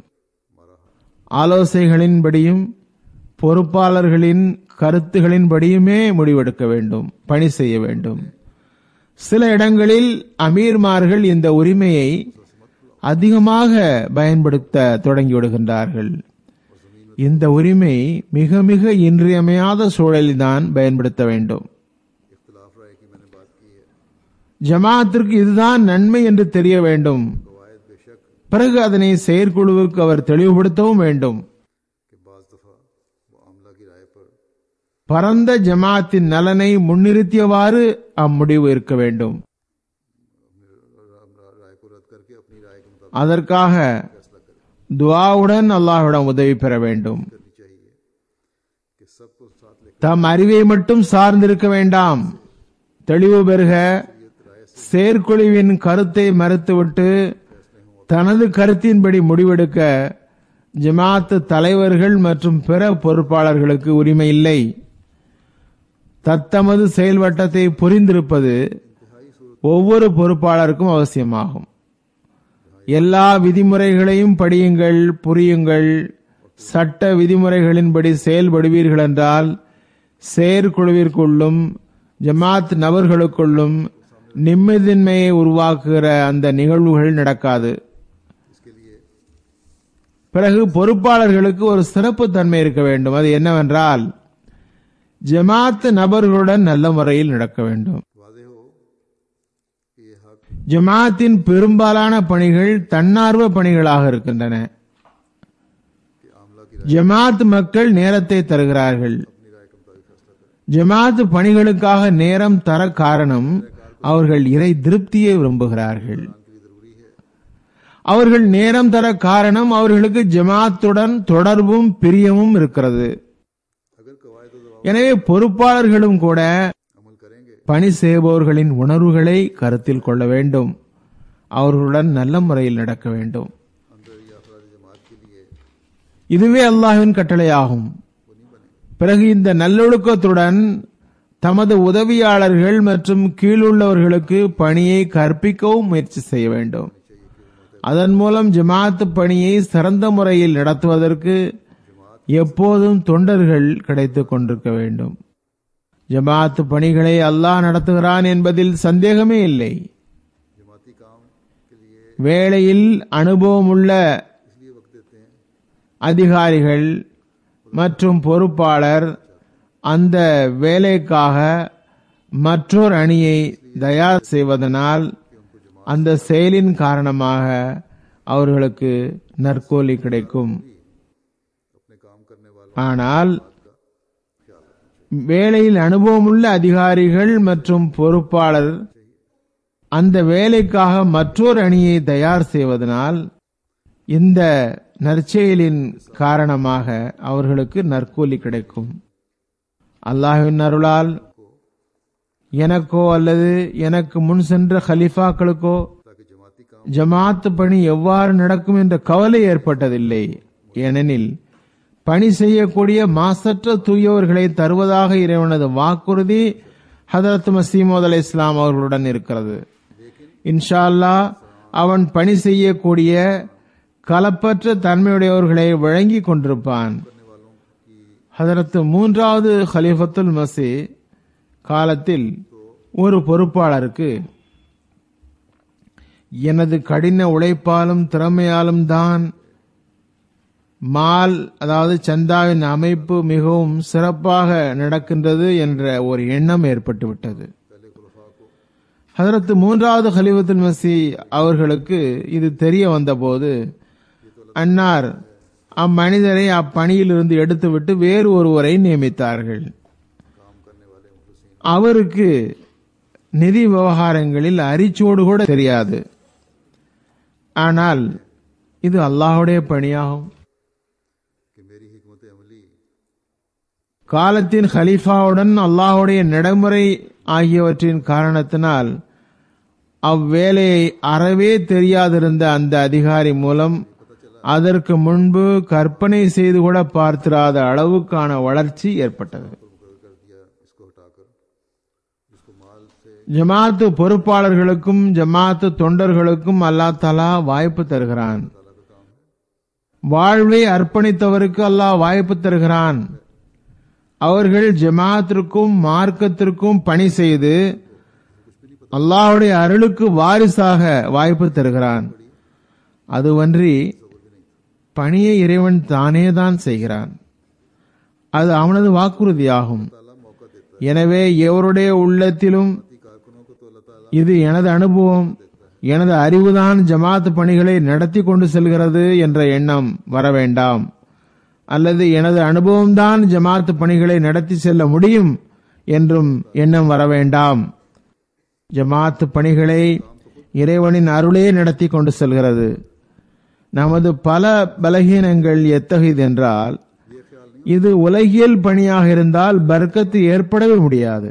ஆலோசனைகளின்படியும் பொறுப்பாளர்களின் கருத்துகளின்படியுமே முடிவெடுக்க வேண்டும் பணி செய்ய வேண்டும் சில இடங்களில் அமீர்மார்கள் இந்த உரிமையை அதிகமாக பயன்படுத்த தொடங்கிவிடுகின்றார்கள் இந்த உரிமை மிக மிக இன்றியமையாத சூழலில்தான் பயன்படுத்த வேண்டும் इख्तलाफ राय की मैंने बात की है ஜமாத்திற்கு இதுதான் நன்மை என்று தெரிய வேண்டும் कवायद बेशक பிறகு அதனை செயற்குழுவுக்கு அவர் தெளிவுபடுத்தவும் வேண்டும் कि बाज दफा वो आमला की राय पर பரந்த ஜமாத்தின் நலனை முன்னிறுத்தியவாறு அம்முடிவு இருக்க வேண்டும் राय को रद्द करके अपनी राय के मुताबिक அதற்காக துவாவுடன் அல்லாஹ்விடம் உதவி பெற வேண்டும் करनी चाहिए कि सबको साथ लेकर தம் அறிவை மட்டும் சார்ந்திருக்க வேண்டாம் தெளிவு பெறுக செயற்குழுவின் கருத்தை மறுத்துவிட்டு தனது கருத்தின்படி முடிவெடுக்க ஜமாத்து தலைவர்கள் மற்றும் பிற பொறுப்பாளர்களுக்கு உரிமை இல்லை தத்தமது செயல்வட்டத்தை புரிந்திருப்பது ஒவ்வொரு பொறுப்பாளருக்கும் அவசியமாகும் எல்லா விதிமுறைகளையும் படியுங்கள் புரியுங்கள் சட்ட விதிமுறைகளின்படி செயல்படுவீர்கள் என்றால் செயற்குழுவிற்குள்ளும் ஜமாத் நபர்களுக்குள்ளும் நிம்மதியின்மையை உருவாக்குகிற அந்த நிகழ்வுகள் நடக்காது इसके लिए பிறகு பொறுப்பாளர்களுக்கு ஒரு சிறப்பு தன்மை இருக்க வேண்டும் அது என்னவென்றால் ஜமாத் நபர்களுடன் நல்ல முறையில் நடக்க வேண்டும் वादे हो कि ये हक ஜமாத்தின் பெரும்பாலான பணிகள் தன்னார்வ பணிகளாக இருக்கின்றன कि आमला की ஜமாத் மக்கள் நேரத்தை தருகிறார்கள் अपनी राय के मुताबिक फैसला करें ஜமாத் பணிகளுக்காக நேரம் தர காரணம் அவர்கள் இறை திருப்தியை விரும்புகிறார்கள் के लिए जरूरी है அவர்கள் நேரம் தர காரணம் அவர்களுக்கு ஜமாத்துடன் தொடர்பும் பிரியமும் இருக்கிறது अगर कवायद दबाव எனவே பொறுப்பாளர்களும் கூட अमल करेंगे பணி செய்பவர்களின் உணர்வுகளை கருத்தில் கொள்ள வேண்டும் அவர்களுடன் நல்ல முறையில் நடக்க வேண்டும் अंदर या अफराद जमात के लिए இதுவே அல்லாஹ்வின் கட்டளையாகும் वो नहीं बने பிறகு இந்த நல்லொழுக்கத்துடன் தமது உதவியாளர்கள் மற்றும் கீழுள்ளவர்களுக்கு பணியை கற்பிக்கவும் முயற்சி செய்ய வேண்டும் அதன் மூலம் ஜமாத் பணியை சிறந்த முறையில் நடத்துவதற்கு எப்போதும் தொண்டர்கள் கிடைத்துக் கொண்டிருக்க வேண்டும் ஜமாத் பணிகளை அல்லாஹ் நடத்துகிறான் என்பதில் சந்தேகமே இல்லை जमाती काम के लिए வேளையில் அனுபவமுள்ள इसलिए वक्त देते हैं அதிகாரிகள் மற்றும் பொறுப்பாளர் அந்த வேலைக்காக மற்றொரு அணியை தயார் செய்வதனால் அந்த செயலின் காரணமாக அவர்களுக்கு நற்கூலி கிடைக்கும் अपने काम करने वालों ஆனால் வேலையில் அனுபவமுள்ள அதிகாரிகள் மற்றும் பொறுப்பாளர் அந்த வேலைக்காக மற்றொரு அணியை தயார் செய்வதனால் இந்த நற்செயலின் காரணமாக அவர்களுக்கு நற்கூலி கிடைக்கும் அல்லாஹ்வின் அருளால் எனக்கோ அல்லது எனக்கு முன் சென்ற ஹலிஃபாக்களுக்கோ ताकि जमाती काम ஜமாத் பணி எவ்வாறு நடக்கும் என்ற கவலை ஏற்பட்டதில்லை ஏனெனில் பணி செய்யக்கூடிய மாசற்ற தூயவர்களை தருவதாக இறைவனது வாக்குறுதி ஹதரத் மசீமோத் அலை இஸ்லாம் அவர்களுடன் இருக்கிறது இன்ஷா அல்லாஹ் அவன் பணி செய்யக்கூடிய கலப்பற்ற தன்மையுடையவர்களை வழங்கி கொண்டிருப்பான் ஹதரத் மூன்றாவது ஹலிஃபத்துல் மசி காலத்தில் ஒரு பொறுப்பாளருக்கு எனது கடின உழைப்பாலும் திறமையாலும் தான் மால் அதாவது சந்தாவின் அமைப்பு மிகவும் சிறப்பாக நடக்கின்றது என்ற ஒரு எண்ணம் ஏற்பட்டுவிட்டது ஹதரத் மூன்றாவது ஹலிஃபத்துல் மசி அவர்களுக்கு இது தெரிய வந்தபோது அன்னார் அம்மனிதரை அப்பணியிலிருந்து எடுத்துவிட்டு வேறு ஒருவரை நியமித்தார்கள் அவருக்கு நிதி விவகாரங்களில் அரிச்சோடு கூட தெரியாது ஆனால் இது அல்லாஹ்வுடைய பணியாகும் कि मेरी हिकमत अमली காலத்தின் ஹலீஃபாவுடன் அல்லாஹ்வுடைய நடைமுறை ஆகியவற்றின் காரணத்தினால் அவ்வேலையை அறவே தெரியாதிருந்த அந்த அதிகாரி மூலம் அதற்கு முன்பு கற்பனை செய்து கூட பார்த்திராத அளவுக்கான வளர்ச்சி ஏற்பட்டது मुकर कर दिया इसको हटाकर जिसको माल से ஜமாத்து பொறுப்பாளர்களுக்கும் ஜமாத்து தொண்டர்களுக்கும் அல்லாஹ் தலா வாய்ப்பு தருகிறான் வாழ்வை அர்ப்பணித்தவருக்கு அல்லாஹ் வாய்ப்பு தருகிறான் அவர்கள் ஜமாத்திற்கும் மார்க்கத்திற்கும் பணி செய்து அல்லாஹ்வுடைய அருளுக்கு வாரிசாக வாய்ப்பு தருகிறான் அதுவன்றி பணியை இறைவன் தானே தான் செய்கிறான் அது அவனது வாக்குறுதியாகும் எனவே எவருடைய உள்ளத்திலும் कारकुनों को तो अल्लाह ताला இது எனது அனுபவம் எனது அறிவுதான் ஜமாத் பணிகளை நடத்தி கொண்டு செல்கிறது என்ற எண்ணம் வர வேண்டாம் அல்லது எனது அனுபவம்தான் ஜமாத் பணிகளை நடத்தி செல்ல முடியும் என்றும் எண்ணம் வர வேண்டாம் ஜமாத் பணிகளை இறைவனின் அருளே நடத்தி கொண்டு செல்கிறது நமது பல பலகீனங்கள் எத்தகையதென்றால் இது உலகியல் பணியாக இருந்தால் பர்க்கத்து ஏற்படவே முடியாது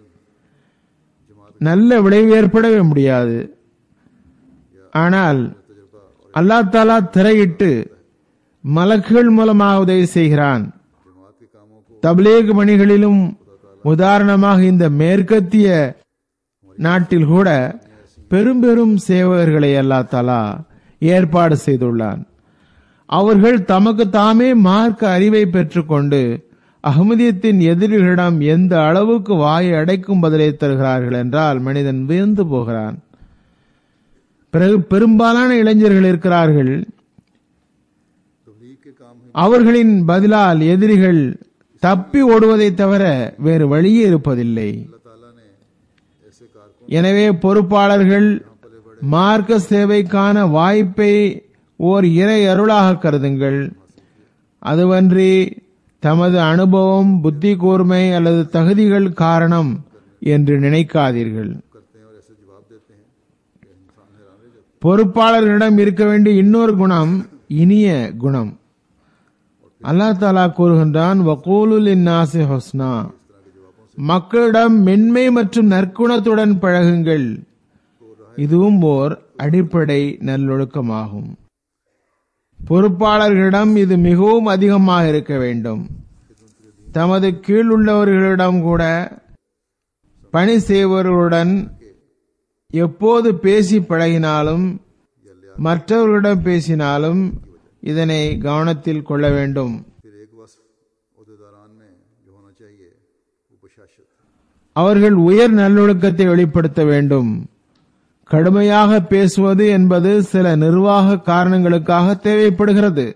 நல்ல விளைவு ஏற்படவே முடியாது ஆனால் அல்லாஹ் தாலா திரையிட்டு மலக்குகள் மூலமாக உதவி செய்கிறான் जमात के कामों को தப்லீக் பணிகளிலும் உதாரணமாக இந்த மேற்கத்திய நாட்டில் கூட பெரும் பெரும் சேவகர்களை அல்லாஹ் தாலா ஏற்பாடு செய்துள்ளான் அவர்கள் தமக்கு தாமே மார்க்க அறிவை பெற்றுக்கொண்டு அகமதியத்தின் எதிரிகளிடம் எந்த அளவுக்கு வாயை அடைக்கும் பதிலை தருகிறார்கள் என்றால் மனிதன் வியந்து போகிறான் பிறகு பெரும்பாலான இளைஞர்கள் இருக்கிறார்கள் तबलीग के काम है அவர்களின் பதிலால் எதிரிகள் தப்பி ஓடுவதை தவிர வேறு வழியே இருப்பதில்லை अल्लाह ताला ने ऐसे कारकुन எனவே பொறுப்பாளர்கள் மார்க்க சேவைக்கான வாய்ப்பை ஓர் இறை அருளாக கருதுங்கள் அதுவன்றி தமது அனுபவம் புத்தி கூர்மை அல்லது தகுதிகள் காரணம் என்று நினைக்காதீர்கள் करते हैं और ऐसे जवाब देते हैं कि इंसान हैरान रह जाता பொறுப்பாளர்களிடம் இருக்க வேண்டிய இன்னொரு குணம் இனிய குணம் அல்லாஹ் தாலா கூறுகின்றான் வகூலுல் இன்னாசி ஹுஸ்னா மக்களிடம் மென்மை மற்றும் நற்குணத்துடன் பழகுங்கள் இதுவும் ஓர் அடிப்படை நல்லொழுக்கமாகும் பொறுப்பாளர்களிடம் இது மிகவும் அதிகமாக இருக்க வேண்டும் தமது கீழ் உள்ளவர்களிடம் கூட பணி செய்பவர்களுடன் எப்போது பேசி பழகினாலும் மற்றவர்களிடம் பேசினாலும் இதனை கவனத்தில் கொள்ள வேண்டும் फिर एक वस्फ अहदेदारान में जो होना चाहिए वो बशाशत है அவர்கள் உயர் நல்லொழுக்கத்தை வெளிப்படுத்த வேண்டும் கடுமையாக பேசுவது என்பது சில நிர்வாக காரணங்களுக்காக தேவைப்படுகிறது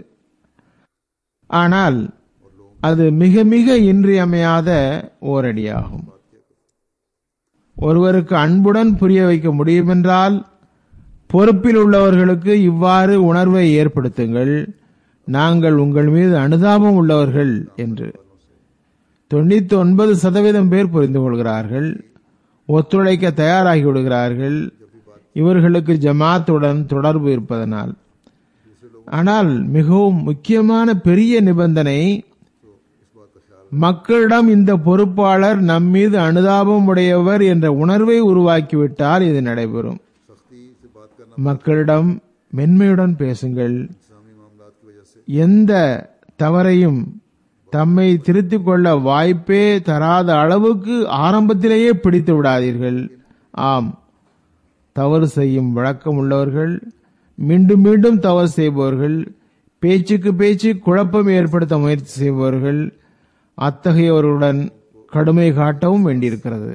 ஆனால் அது மிக மிக இன்றியமையாத ஓரடியாகும் ஒருவருக்கு அன்புடன் புரிய வைக்க முடியுமென்றால் பொறுப்பில் உள்ளவர்களுக்கு இவ்வாறு உணர்வை ஏற்படுத்துங்கள் நாங்கள் உங்கள் மீது அனுதாபம் உள்ளவர்கள் என்று தொண்ணூத்தி ஒன்பது சதவீதம் பேர் புரிந்து கொள்கிறார்கள் ஒத்துழைக்க தயாராகி விடுகிறார்கள் இவர்களுக்கு ஜமாத்துடன் தொடர்பு இருப்பதனால் ஆனால் மிகவும் முக்கியமான பெரிய நிபந்தனை மக்களிடம் இந்த பொறுப்பாளர் நம்மீது அனுதாபம் உடையவர் என்ற உணர்வை உருவாக்கிவிட்டால் இது நடைபெறும் सख्ती से बात करना மக்களிடம் மென்மையுடன் பேசுங்கள் इस्लामी मामलात की वजह से எந்த தவறையும் தம்மை திருத்திக் கொள்ள வாய்ப்பே தராத அளவுக்கு ஆரம்பத்திலேயே பிடித்து விடாதீர்கள் ஆம் தவறு செய்யும் வழக்கம் உள்ளவர்கள் மீண்டும் மீண்டும் தவறு செய்பவர்கள் பேச்சுக்கு பேச்சு குழப்பம் ஏற்படுத்த முயற்சி செய்பவர்கள் அத்தகையவர்களுடன் கடுமை காட்டவும் வேண்டியிருக்கிறது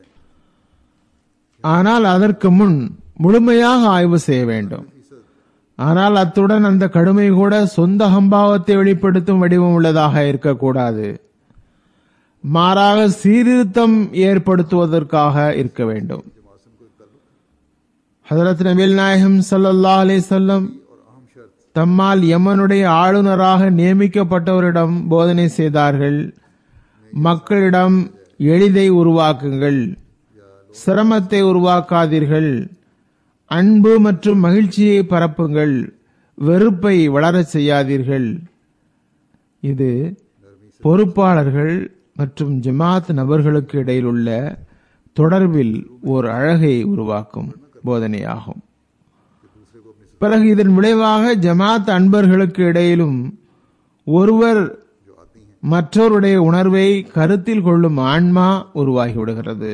ஆனால் அதற்கு முன் முழுமையாக ஆய்வு செய்ய வேண்டும் ஆனால் அத்துடன் அந்த கடுமை கூட சொந்த அகம்பாவத்தை வெளிப்படுத்தும் வடிவம் உள்ளதாக இருக்கக்கூடாது மாறாக சீர்திருத்தம் ஏற்படுத்துவதற்காக இருக்க வேண்டும் ஹதரத் நபில் நாயகம் ஸல்லல்லாஹு அலைஹி வஸல்லம் தம்மால் யமனுடைய ஆளுநராக நியமிக்கப்பட்டவரிடம் போதனை செய்தார்கள் மக்களிடம் எளிதை உருவாக்குங்கள் சிரமத்தை உருவாக்காதீர்கள் அன்பு மற்றும் மகிழ்ச்சியை பரப்புங்கள் வெறுப்பை வளரச் செய்யாதீர்கள் இது பொறுப்பாளர்கள் மற்றும் ஜமாத் நபர்களுக்கு இடையில் உள்ள தொடர்பில் ஓர் அழகை உருவாக்கும் போதனையாகும் பிறகு இதன் விளைவாக ஜமாத் அன்பர்களுக்கு இடையிலும் ஒருவர் மற்றவருடைய உணர்வை கருத்தில் கொள்ளும் ஆன்மா உருவாகிவிடுகிறது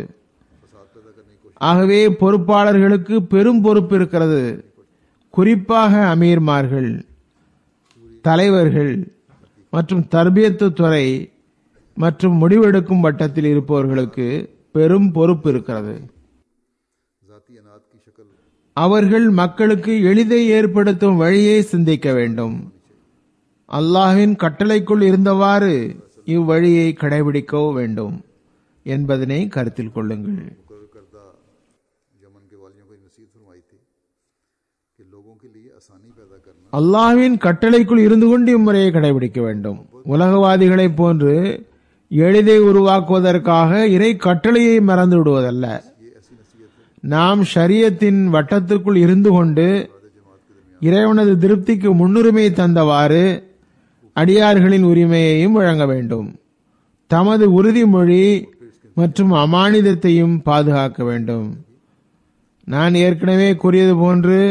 ஆகவே பொறுப்பாளர்களுக்கு பெரும் பொறுப்பு இருக்கிறது குறிப்பாக அமீர்மார்கள் தலைவர்கள் மற்றும் தர்பியத்து துறை மற்றும் முடிவெடுக்கும் வட்டத்தில் இருப்பவர்களுக்கு பெரும் பொறுப்பு இருக்கிறது जाती अनात की शक्ल அவர்கள் மக்களுக்கு எளிதை ஏற்படுத்தும் வழியை சிந்திக்க வேண்டும் அல்லாஹ்வின் கட்டளைக்குள் இருந்தவாறு இவ்வழியை கடைபிடிக்கவும் வேண்டும் என்பதனை கருத்தில் கொள்ளுங்கள் मुकर करदा यमन के वालियों को नसीहत फरमाई थी कि लोगों के लिए आसानी पैदा करना அல்லாஹ்வின் கட்டளைக்குள் இருந்து கொண்டு இம்முறையை கடைபிடிக்க வேண்டும் உலகவாதிகளைப் போன்று எளிதை உருவாக்குவதற்காக இறை கட்டளையை மறந்து விடுவதல்ல நாம் ஷரியத்தின் வட்டத்திற்குள் இருந்து கொண்டு இறைவனது திருப்திக்கு முன்னுரிமை தந்தவாறு அடியார்களின் உரிமையையும் வழங்க வேண்டும் தமது உறுதிமொழி மற்றும் அமானிதத்தையும் பாதுகாக்க வேண்டும் நான் ஏற்கனவே கூறியது போன்று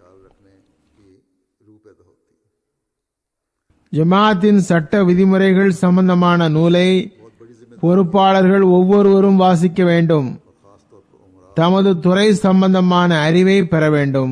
ஜமாத்தின் சட்ட விதிமுறைகள் சம்பந்தமான நூலை பொறுப்பாளர்கள் ஒவ்வொருவரும் வாசிக்க வேண்டும் தமது துறை சம்பந்தமான அறிவை பெற வேண்டும்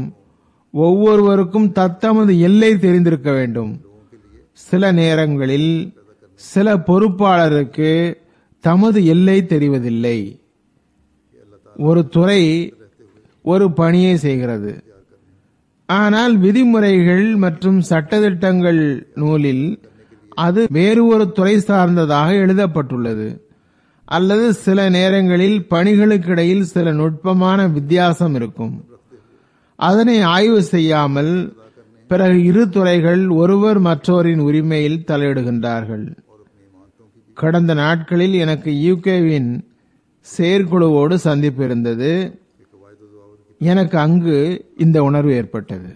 ஒவ்வொருவருக்கும் தத்தமது எல்லை தெரிந்திருக்க வேண்டும் சில நேரங்களில் சில பொறுப்பாளருக்கு தமது எல்லை தெரிவதில்லை ஒரு துறை ஒரு பணியை செய்கிறது ஆனால் விதிமுறைகள் மற்றும் சட்டதிட்டங்கள் நூலில் அது வேறு ஒரு துறை சார்ந்ததாக எழுதப்பட்டுள்ளது அல்லது சில நேரங்களில் பணிகளுக்கிடையில் சில நுட்பமான வித்தியாசம் இருக்கும் அதனை ஆய்வு செய்யாமல் பிறகு இரு துறைகள் ஒருவர் மற்றோரின் உரிமையில் தலையிடுகின்றார்கள் கடந்த நாட்களில் எனக்கு யூகேவின் செயற்குழுவோடு சந்திப்பு இருந்தது எனக்கு அங்கு இந்த உணர்வு ஏற்பட்டது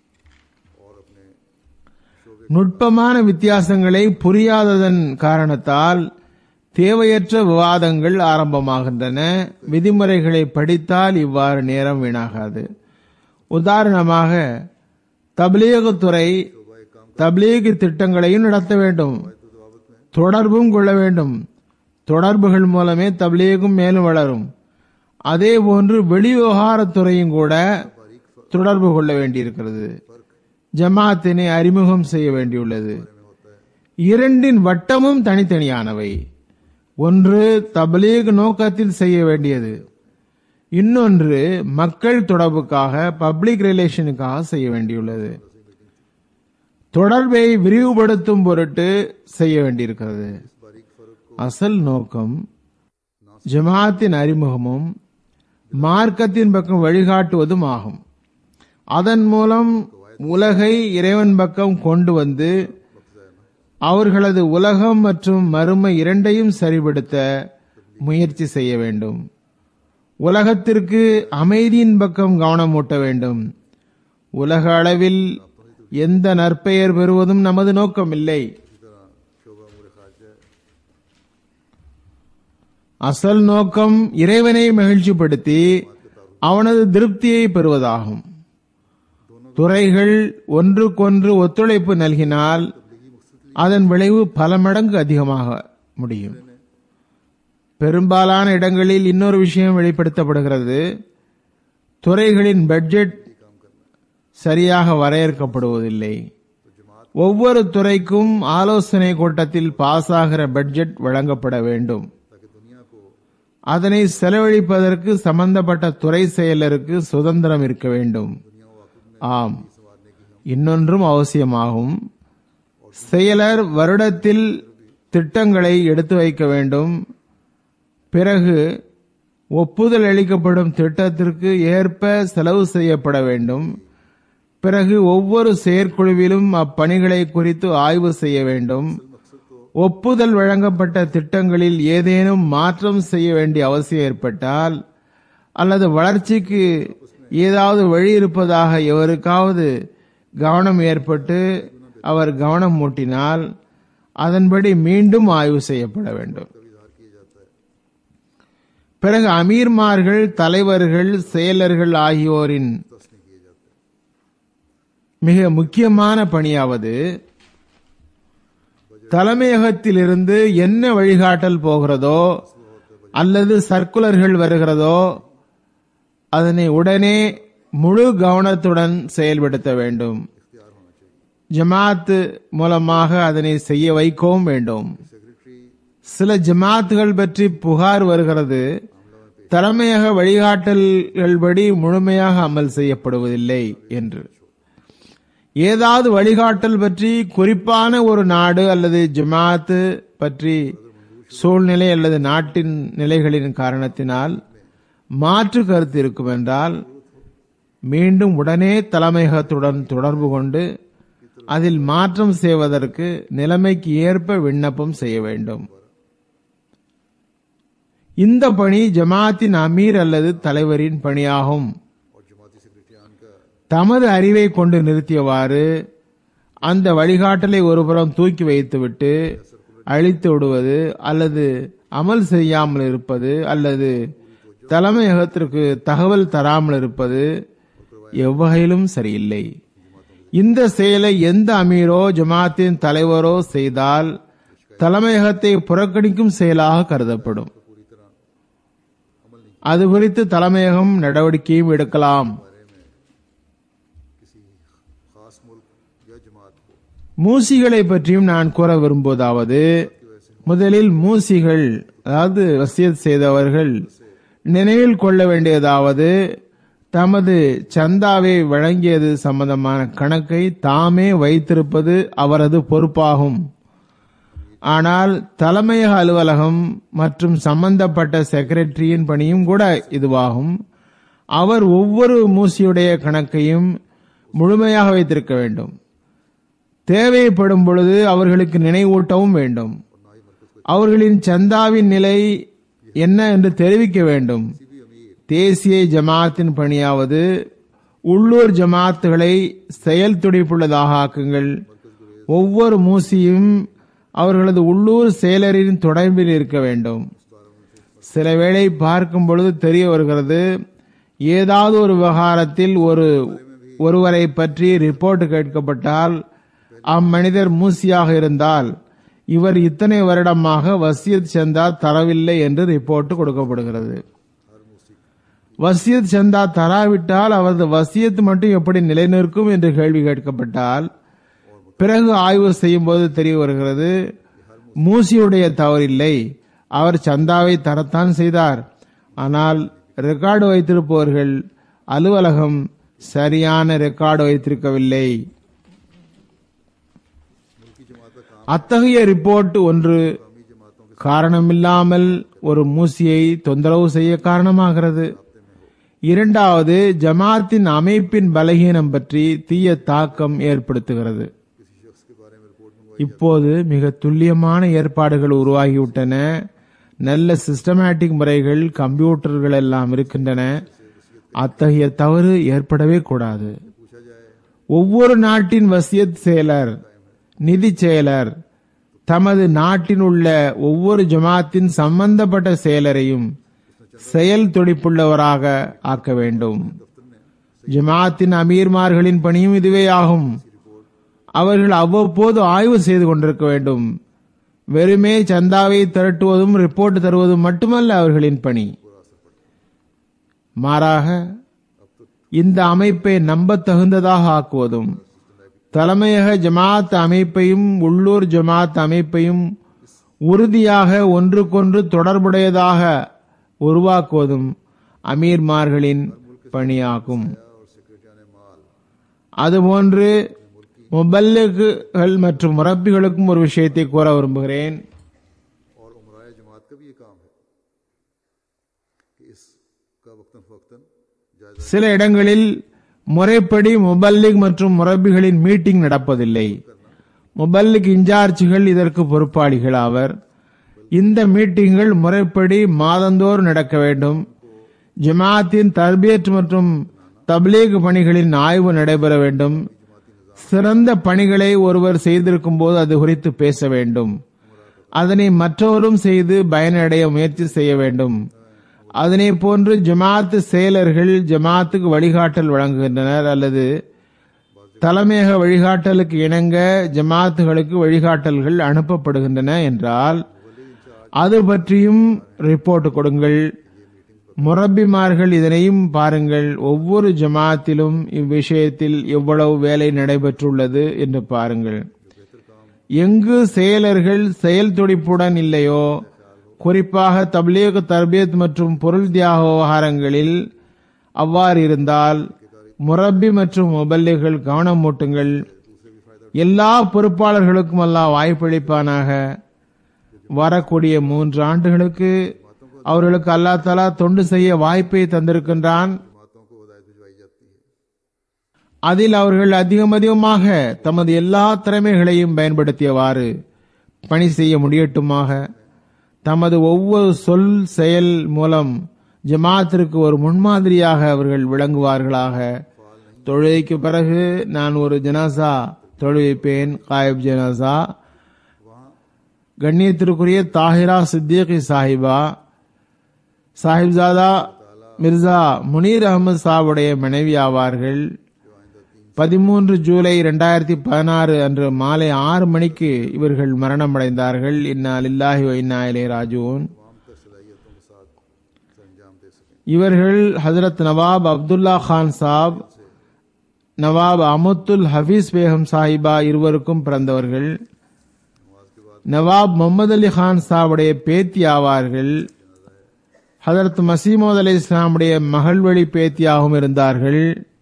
நுட்பமான வித்தியாசங்களை புரியாததன் காரணத்தால் தேவையற்ற விவாதங்கள் ஆரம்பமாகின்றன விதிமுறைகளை படித்தால் இவ்வாறு நேரம் வீணாகாது உதாரணமாக தப்லீகுத்துறை தப்லீகு திட்டங்களையும் நடத்த வேண்டும் தொடர்பும் கொள்ள வேண்டும் தொடர்புகள் மூலமே தப்லீகும் மேலும் வளரும் அதே போன்று வெளிவிவகாரத்துறையும் கூட தொடர்பு கொள்ள வேண்டியிருக்கிறது ஜமாத்தினை அறிமுகம் செய்ய வேண்டியுள்ளது இரண்டின் வட்டமும் தனித்தனியானவை ஒன்று தபலீக் நோக்கத்தில் செய்ய வேண்டியது இன்னொன்று மக்கள் தொடர்புக்காக பப்ளிக் ரிலேஷனுக்காக செய்ய வேண்டியுள்ளது தொடர்பை விரிவுபடுத்தும் பொருட்டு செய்ய வேண்டியிருக்கிறது அசல் நோக்கம் ஜமாத்தின் அறிமுகமும் மார்க்கத்தின் பக்கம் வழிகாட்டுவதும் ஆகும் அதன் மூலம் உலகை இறைவன் பக்கம் கொண்டு வந்து அவர்களது உலகம் மற்றும் மறுமை இரண்டையும் சரிபடுத்த முயற்சி செய்ய வேண்டும் உலகத்திற்கு அமைதியின் பக்கம் கவனம் ஊட்ட வேண்டும் உலக அளவில் எந்த நற்பெயர் பெறுவதும் நமது நோக்கம் இல்லை அசல் நோக்கம் இறைவனை மகிழ்ச்சிப்படுத்தி அவனது திருப்தியை பெறுவதாகும் துறைகள் ஒன்றுக்கொன்று ஒத்துழைப்பு நல்கினால் அதன் விளைவு பல மடங்கு அதிகமாக முடியும் பெரும்பாலான இடங்களில் இன்னொரு விஷயம் வெளிப்படுத்தப்படுகிறது துறைகளின் பட்ஜெட் சரியாக வரையறுக்கப்படுவதில்லை ஒவ்வொரு துறைக்கும் ஆலோசனை கூட்டத்தில் பாஸ் ஆகிற பட்ஜெட் வழங்கப்பட வேண்டும் அதனை செலவழிப்பதற்கு சம்பந்தப்பட்ட துறை செயலருக்கு சுதந்திரம் இருக்க வேண்டும் ஆம் இன்னொன்றும் அவசியமாகும் செயலர் வருடத்தில் திட்டங்களை எடுத்து வைக்க வேண்டும் பிறகு ஒப்புதல் அளிக்கப்படும் திட்டத்திற்கு ஏற்ப செலவு செய்யப்பட வேண்டும் பிறகு ஒவ்வொரு செயற்குழுவிலும் அப்பணிகளை குறித்து ஆய்வு செய்ய வேண்டும் ஒப்புதல் வழங்கப்பட்ட திட்டங்களில் ஏதேனும் மாற்றம் செய்ய வேண்டிய அவசியம் ஏற்பட்டால் அல்லது வளர்ச்சிக்கு ஏதாவது வழி இருப்பதாக எவருக்காவது கவனம் ஏற்பட்டு அவர் கவனம் மூட்டினால் அதன்படி மீண்டும் ஆய்வு செய்யப்பட வேண்டும் பிறகு அமீர்மார்கள் தலைவர்கள் செயலர்கள் ஆகியோரின் மிக முக்கியமான பணியாவது தலைமையகத்திலிருந்து என்ன வழிகாட்டல் போகிறதோ அல்லது சர்க்குலர்கள் வருகிறதோ அதனை உடனே முழு கவனத்துடன் செயல்படுத்த வேண்டும் ஜமாத் மூலமாக அதனை செய்ய வைக்கவும் வேண்டும் சில ஜமாத்துகள் பற்றி புகார் வருகிறது தலைமையக வழிகாட்டல்கள் படி முழுமையாக அமல் செய்யப்படுவதில்லை என்று ஏதாவது வழிகாட்டல் பற்றி குறிப்பான ஒரு நாடு அல்லது ஜமாத்து பற்றி சூழ்நிலை அல்லது நாட்டின் நிலைகளின் காரணத்தினால் மாற்று கருத்து இருக்கும் என்றால் மீண்டும் உடனே தலைமையகத்துடன் தொடர்பு கொண்டு அதில் மாற்றம் செய்வதற்கு நிலைமைக்கு ஏற்ப விண்ணப்பம் செய்ய வேண்டும் இந்த பணி ஜமாத்தின் அமீர் அல்லது தலைவரின் பணியாகும் தமது அறிவை கொண்டு நிறுத்தியவாறு அந்த வழிகாட்டலை ஒருபுறம் தூக்கி வைத்துவிட்டு அழித்து விடுவது அல்லது அமல் செய்யாமல் இருப்பது அல்லது தலைமையகத்திற்கு தகவல் தராமல் இருப்பது எவ்வகையிலும் சரியில்லை இந்த செயலை எந்த அமீரோ ஜமாத்தின் தலைவரோ செய்தால் தலைமையகத்தை புறக்கணிக்கும் செயலாக கருதப்படும் அது குறித்து தலைமையகம் நடவடிக்கையும் எடுக்கலாம் खास मुल्क या जमात को மூசிகளை பற்றியும் நான் கூற விரும்புவதாவது முதலில் மூசிகள் அதாவது வசியத் செய்தவர்கள் நினைவில் கொள்ள வேண்டியதாவது தமது சந்தாவை வழங்கியது சம்பந்தமான கணக்கை தாமே வைத்திருப்பது அவரது பொறுப்பாகும் ஆனால் தலைமையக அலுவலகம் மற்றும் சம்பந்தப்பட்ட செக்ரட்டரியின் பணியும் கூட இதுவாகும் அவர் ஒவ்வொரு மூசியுடைய கணக்கையும் முழுமையாக வைத்திருக்க வேண்டும் தேவைப்படும் பொழுது அவர்களுக்கு நினைவூட்டவும் வேண்டும் அவர்களின் சந்தாவின் நிலை என்ன என்று தெரிவிக்க வேண்டும் தேசிய ஜமாத்தின் பணியாவது உள்ளூர் ஜமாத்துகளை செயல் துடிப்புள்ளதாக ஆக்குங்கள் ஒவ்வொரு மூசியும் அவர்களது உள்ளூர் செயலரின் தொடர்பில் இருக்க வேண்டும் சில வேளை பார்க்கும் பொழுது தெரிய வருகிறது ஏதாவது ஒரு விவகாரத்தில் ஒரு ஒருவரை பற்றி ரிப்போர்ட் கேட்கப்பட்டால் அம்மனிதர் மூசியாக இருந்தால் இவர் இத்தனை வருடமாக வசியத் சந்தா தரவில்லை என்று ரிப்போர்ட் கொடுக்கப்படுகிறது வசியத் சந்தா தராவிட்டால் அவரது வசியத் மட்டும் எப்படி நிலைநிற்கும் என்று கேள்வி கேட்கப்பட்டால் பிறகு ஆய்வு செய்யும் போது தெரிய வருகிறது மூசியுடைய தவறில்லை அவர் சந்தாவை தரத்தான் செய்தார் ஆனால் ரெக்கார்டு வைத்திருப்பவர்கள் அலுவலகம் சரியான ரெக்கார்டு வைத்திருக்கவில்லை அத்தகைய ரிப்போர்ட் ஒன்று காரணமில்லாமல் ஒரு மூசியை தொந்தரவு செய்ய காரணமாகிறது இரண்டாவது ஜமாத்தின் அமைப்பின் பலகீனம் பற்றி தீய தாக்கம் ஏற்படுத்துகிறது இப்போது மிக துல்லியமான ஏற்பாடுகள் உருவாகிவிட்டன நல்ல சிஸ்டமேட்டிக் முறைகள் கம்ப்யூட்டர்கள் எல்லாம் இருக்கின்றன அத்தகைய தவறு ஏற்படவே கூடாது ஒவ்வொரு நாட்டின் வசியத் செயலர் நிதி செயலர் தமது நாட்டில் உள்ள ஒவ்வொரு ஜமாத்தின் சம்பந்தப்பட்ட செயலரையும் செயல் துடிப்புள்ளவராக ஆக்க வேண்டும் ஜமாத்தின் அமீர்மார்களின் பணியும் இதுவே ஆகும் அவர்கள் அவ்வப்போது ஆய்வு செய்து கொண்டிருக்க வேண்டும் வெறுமே சந்தாவை திரட்டுவதும் ரிப்போர்ட் தருவதும் மட்டுமல்ல அவர்களின் பணி மாறாக இந்த அமைப்பை நம்ப தகுந்ததாக ஆக்குவதும் தலைமையக ஜமாத் அமைப்பையும் உள்ளூர் ஜமாத் அமைப்பையும் உறுதியாக ஒன்றுக்கொன்று தொடர்புடையதாக உருவாக்குவதும் அமீர்மார்களின் பணியாகும் அதுபோன்று முபல்லிகுகள் மற்றும் முரப்பிகளுக்கும் ஒரு விஷயத்தை கூற விரும்புகிறேன் और उमराय जमात का भी ये काम है कि इसका वक्तन फवक्तन जायजा சில இடங்களில் முறைப்படி முபல்லிக் மற்றும் முரப்பிகளின் மீட்டிங் நடப்பதில்லை முபல்லிக் இன்சார்ஜிகள் இதற்கு பொறுப்பாளிகள் ஆவர் இந்த மீட்டிங்கள் முறைப்படி மாதந்தோறும் நடக்க வேண்டும் ஜமாத்தின் தர்பியத் மற்றும் தப்லீக் பணிகளின் ஆய்வு நடைபெற வேண்டும் சிறந்த பணிகளை ஒருவர் செய்திருக்கும் போது அது குறித்து பேச வேண்டும் அதனை மற்றவரும் செய்து பயனடைய முயற்சி செய்ய வேண்டும் அதனை போன்று ஜமாத்து செயலர்கள் ஜமாத்துக்கு வழிகாட்டல் வழங்குகின்றனர் அல்லது தலைமையக வழிகாட்டலுக்கு இணங்க ஜமாத்துகளுக்கு வழிகாட்டல்கள் அனுப்பப்படுகின்றன என்றால் அது பற்றியும் ரிப்போர்ட் கொடுங்கள் முரப்பிமார்கள் இதனையும் பாருங்கள் ஒவ்வொரு ஜமாத்திலும் இவ்விஷயத்தில் எவ்வளவு வேலை நடைபெற்றுள்ளது என்று பாருங்கள் எங்கு செயலர்கள் செயல் துடிப்புடன் இல்லையோ குறிப்பாக தப்லீக் தர்பியத் மற்றும் பொருள் தியாக விவகாரங்களில் அவ்வாறு இருந்தால் முரப்பி மற்றும் முபல்லிகள் கவனம் மூட்டுங்கள் எல்லா பொறுப்பாளர்களுக்கும் அல்லாஹ் வாய்ப்பளிப்பானாக வரக்கூடிய மூன்று ஆண்டுகளுக்கு அவர்களுக்கு அல்லாஹ் தலா தொண்டு செய்ய வாய்ப்பை தந்திருக்கின்றான் जमातों को हदायत भिजवाई जाती है அதில் அவர்கள் அதிகம் அதிகமாக தமது எல்லா திறமைகளையும் பயன்படுத்தியவாறு பணி செய்ய முடியட்டுமாக தமது ஒவ்வொரு சொல் செயல் மூலம் ஜமாத்திற்கு ஒரு முன்மாதிரியாக அவர்கள் விளங்குவார்களாக தொழுகைக்கு பிறகு நான் ஒரு ஜனாசா தொழுவிப்பேன் காயப் ஜனாசா கண்ணியத்திற்குரிய தாஹிரா சித்திகி சாஹிபா சாஹிப்ஜாதா மிர்சா முனீர் அகமது சாவுடைய மனைவி ஆவார்கள் பதிமூன்று ஜூலை இரண்டாயிரத்தி பதினாறு அன்று மாலை ஆறு மணிக்கு இவர்கள் மரணமடைந்தார்கள் இன்னா லில்லாஹி வ இன்னா இலைஹி ராஜிஊன் இவர்கள் ஹஜரத் நவாப் அப்துல்லா கான் சாப் நவாப் அமுத்துல் ஹபீஸ் பேகம் சாஹிபா இருவருக்கும் பிறந்தவர்கள் நவாப் முகமது அலி கான் சாவுடைய பேத்தி ஆவார்கள் ஹதரத் மசீமோத் அலி இஸ்லாமுடைய மகள் வழி பேத்தியாகவும் இருந்தார்கள்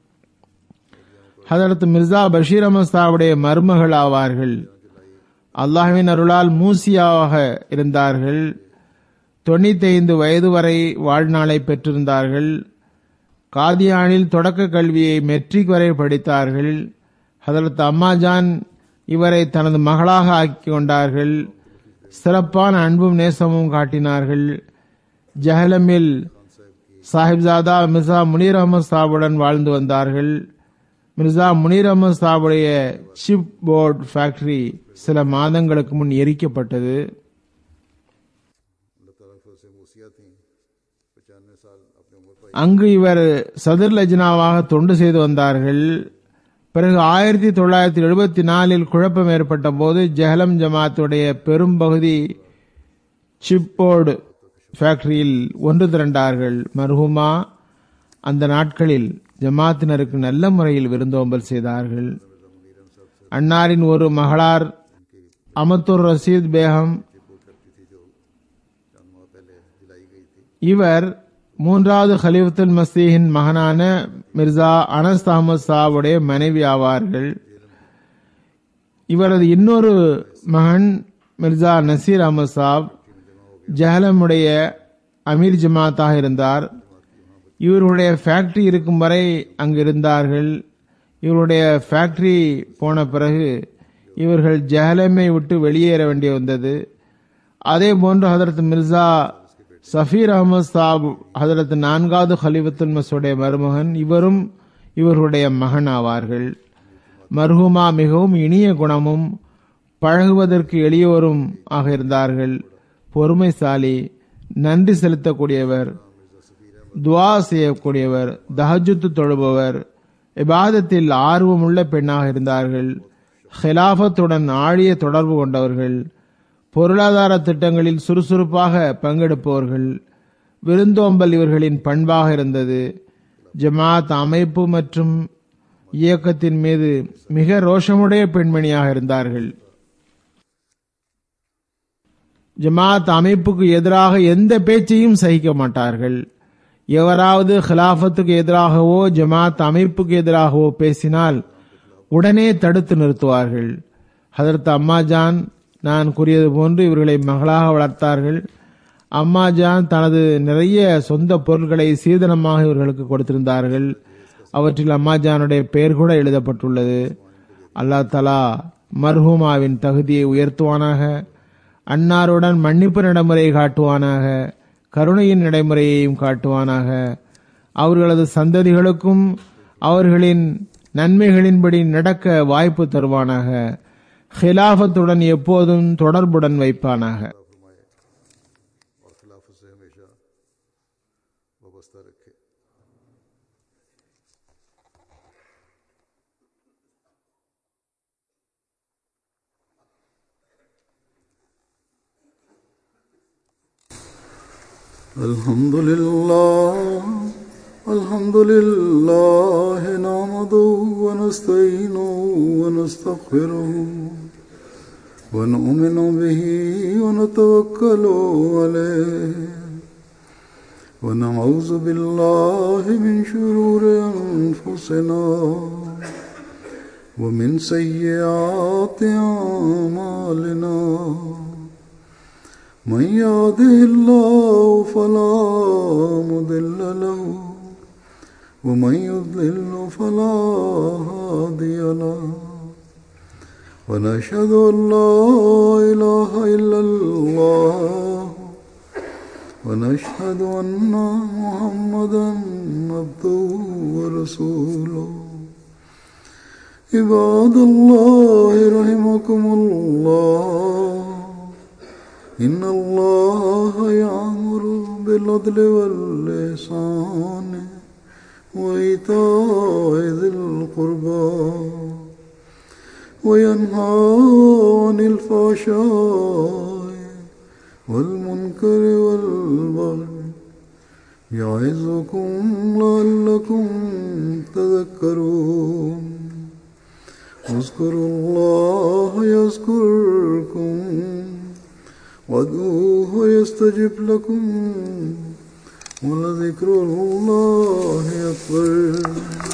ஹதரத் மிர்சா பஷீர் அஹமது சாவுடைய மருமகள் ஆவார்கள் அல்லாஹ்வின் அருளால் மூசியாவாக இருந்தார்கள் தொண்ணூத்தி ஐந்து வயது வரை வாழ்நாளை பெற்றிருந்தார்கள் காதியானில் தொடக்க கல்வியை மெட்ரிக் வரை படித்தார்கள் ஹதரத் அம்மாஜான் இவரை தனது மகளாக ஆக்கி கொண்டார்கள் சிறப்பான அன்பும் நேசமும் காட்டினார்கள் ஜஹலமில் சாஹிப்ஜாதா மிர்சா முனீர் அஹமது சாபுடன் வாழ்ந்து வந்தார்கள் மிர்சா முனீர் அஹமது சாபுடைய சிப் போர்ட் ஃபேக்டரி சில மாதங்களுக்கு முன் எரிக்கப்பட்டது अल्लाह ताला की से मूसिया थी पचानवे साल अपनी उम्र पर அங்கு இவர் சதுர் லஜ்னாவாக தொண்டு செய்து வந்தார்கள் பிறகு ஆயிரத்தி தொள்ளாயிரத்தி எழுபத்தி நாலில் குழப்பம் ஏற்பட்ட போது ஜஹலம் ஜமாத்துடைய பெரும் பகுதி சிப்போர்டு ஃபேக்டரியில் ஒன்று திரண்டார்கள் மர்ஹூமா அந்த நாட்களில் ஜமாத்தினருக்கு நல்ல முறையில் விருந்தோம்பல் செய்தார்கள் அன்னாரின் ஒரு மகளார் அமத்துர் ரசீத் பேகம் चंद माह पहले दिलाई गई थी இவர் மூன்றாவது ஹலிஃபத்துல் மசீஹின் மகனான மிர்சா அனஸ் அஹமது சாவுடைய மனைவி ஆவார்கள் இவரது இன்னொரு மகன் மிர்சா நசீர் அஹமது சாப் ஜஹலமுடைய அமீர் ஜமாத்தாக இருந்தார் இவருடைய ஃபேக்டரி இருக்கும் வரை அங்கு இருந்தார்கள் இவருடைய ஃபேக்டரி போன பிறகு இவர்கள் ஜஹலமை விட்டு வெளியேற வேண்டி வந்தது அதே போன்று ஹதரத் மிர்சா சஃபீர் அகமது சாப் ஹதரத் நான்காவது ஹலிஃபத்துல் மசூடைய மருமகன் இவரும் இவர்களுடைய மகன் ஆவார்கள் மர்ஹூமா மிகவும் இனிய குணமும் பழகுவதற்கு எளியோரும் ஆக இருந்தார்கள் பொறுமைசாலி நன்றி செலுத்தக்கூடியவர் துவா செய்யக்கூடியவர் தஹஜுத்து தொழுபவர் இபாதத்தில் ஆர்வமுள்ள பெண்ணாக இருந்தார்கள் ஹிலாஃபத்துடன் ஆழிய தொடர்பு கொண்டவர்கள் பொருளாதார திட்டங்களில் சுறுசுறுப்பாக பங்கெடுப்பவர்கள் விருந்தோம்பல் இவர்களின் பண்பாக இருந்தது ஜமாத் அமைப்பு மற்றும் இயக்கத்தின் மீது மிக ரோஷமுடைய பெண்மணியாக இருந்தார்கள் ஜமாத் அமைப்புக்கு எதிராக எந்த பேச்சையும் சகிக்க மாட்டார்கள் எவராவது ஹிலாஃபத்துக்கு எதிராகவோ ஜமாத் அமைப்புக்கு எதிராகவோ பேசினால் உடனே தடுத்து நிறுத்துவார்கள் ஹதரத் அம்மாஜான் நான் கூறியது போன்று இவர்களை மகளாக வளர்த்தார்கள் அம்மாஜான் தனது நிறைய சொந்த பொருட்களை சீதனமாக இவர்களுக்கு கொடுத்திருந்தார்கள் அவற்றில் அம்மாஜானுடைய பெயர் கூட எழுதப்பட்டுள்ளது அல்லாஹ் தலா மர்ஹூமாவின் தகுதியை உயர்த்துவானாக அன்னாருடன் மன்னிப்பு நடைமுறை காட்டுவானாக கருணையின் நடைமுறையையும் காட்டுவானாக அவர்களது சந்ததிகளுக்கும் அவர்களின் நன்மைகளின்படி நடக்க வாய்ப்பு தருவானாக ஹிலாஃபத்துடன் எப்போதும் தொடர்புடன் வைப்பானாக और खिलाफ से हमेशा वाबस्ता रखे الحمد لله الحمد لله نعمده ونستعينه ونستغفره ونؤمن به ونتوكل عليه ونعوذ بالله من شرور أنفسنا ومن سيئات أعمالنا من يهده الله فلا مضل له ومن يضلل فلا هادي له ونشهد أن لا إله إلا الله ونشهد أن محمدا عبده ورسوله عباد الله رحمكم الله إن الله يأمر بالعدل والإحسان وإيتاء ذي القربى وينهى عن الفحشاء والمنكر والبغي يعظكم لعلكم تذكرون اذكروا الله يذكركم وادعوه يستجب لكم ولذكر الله أكبر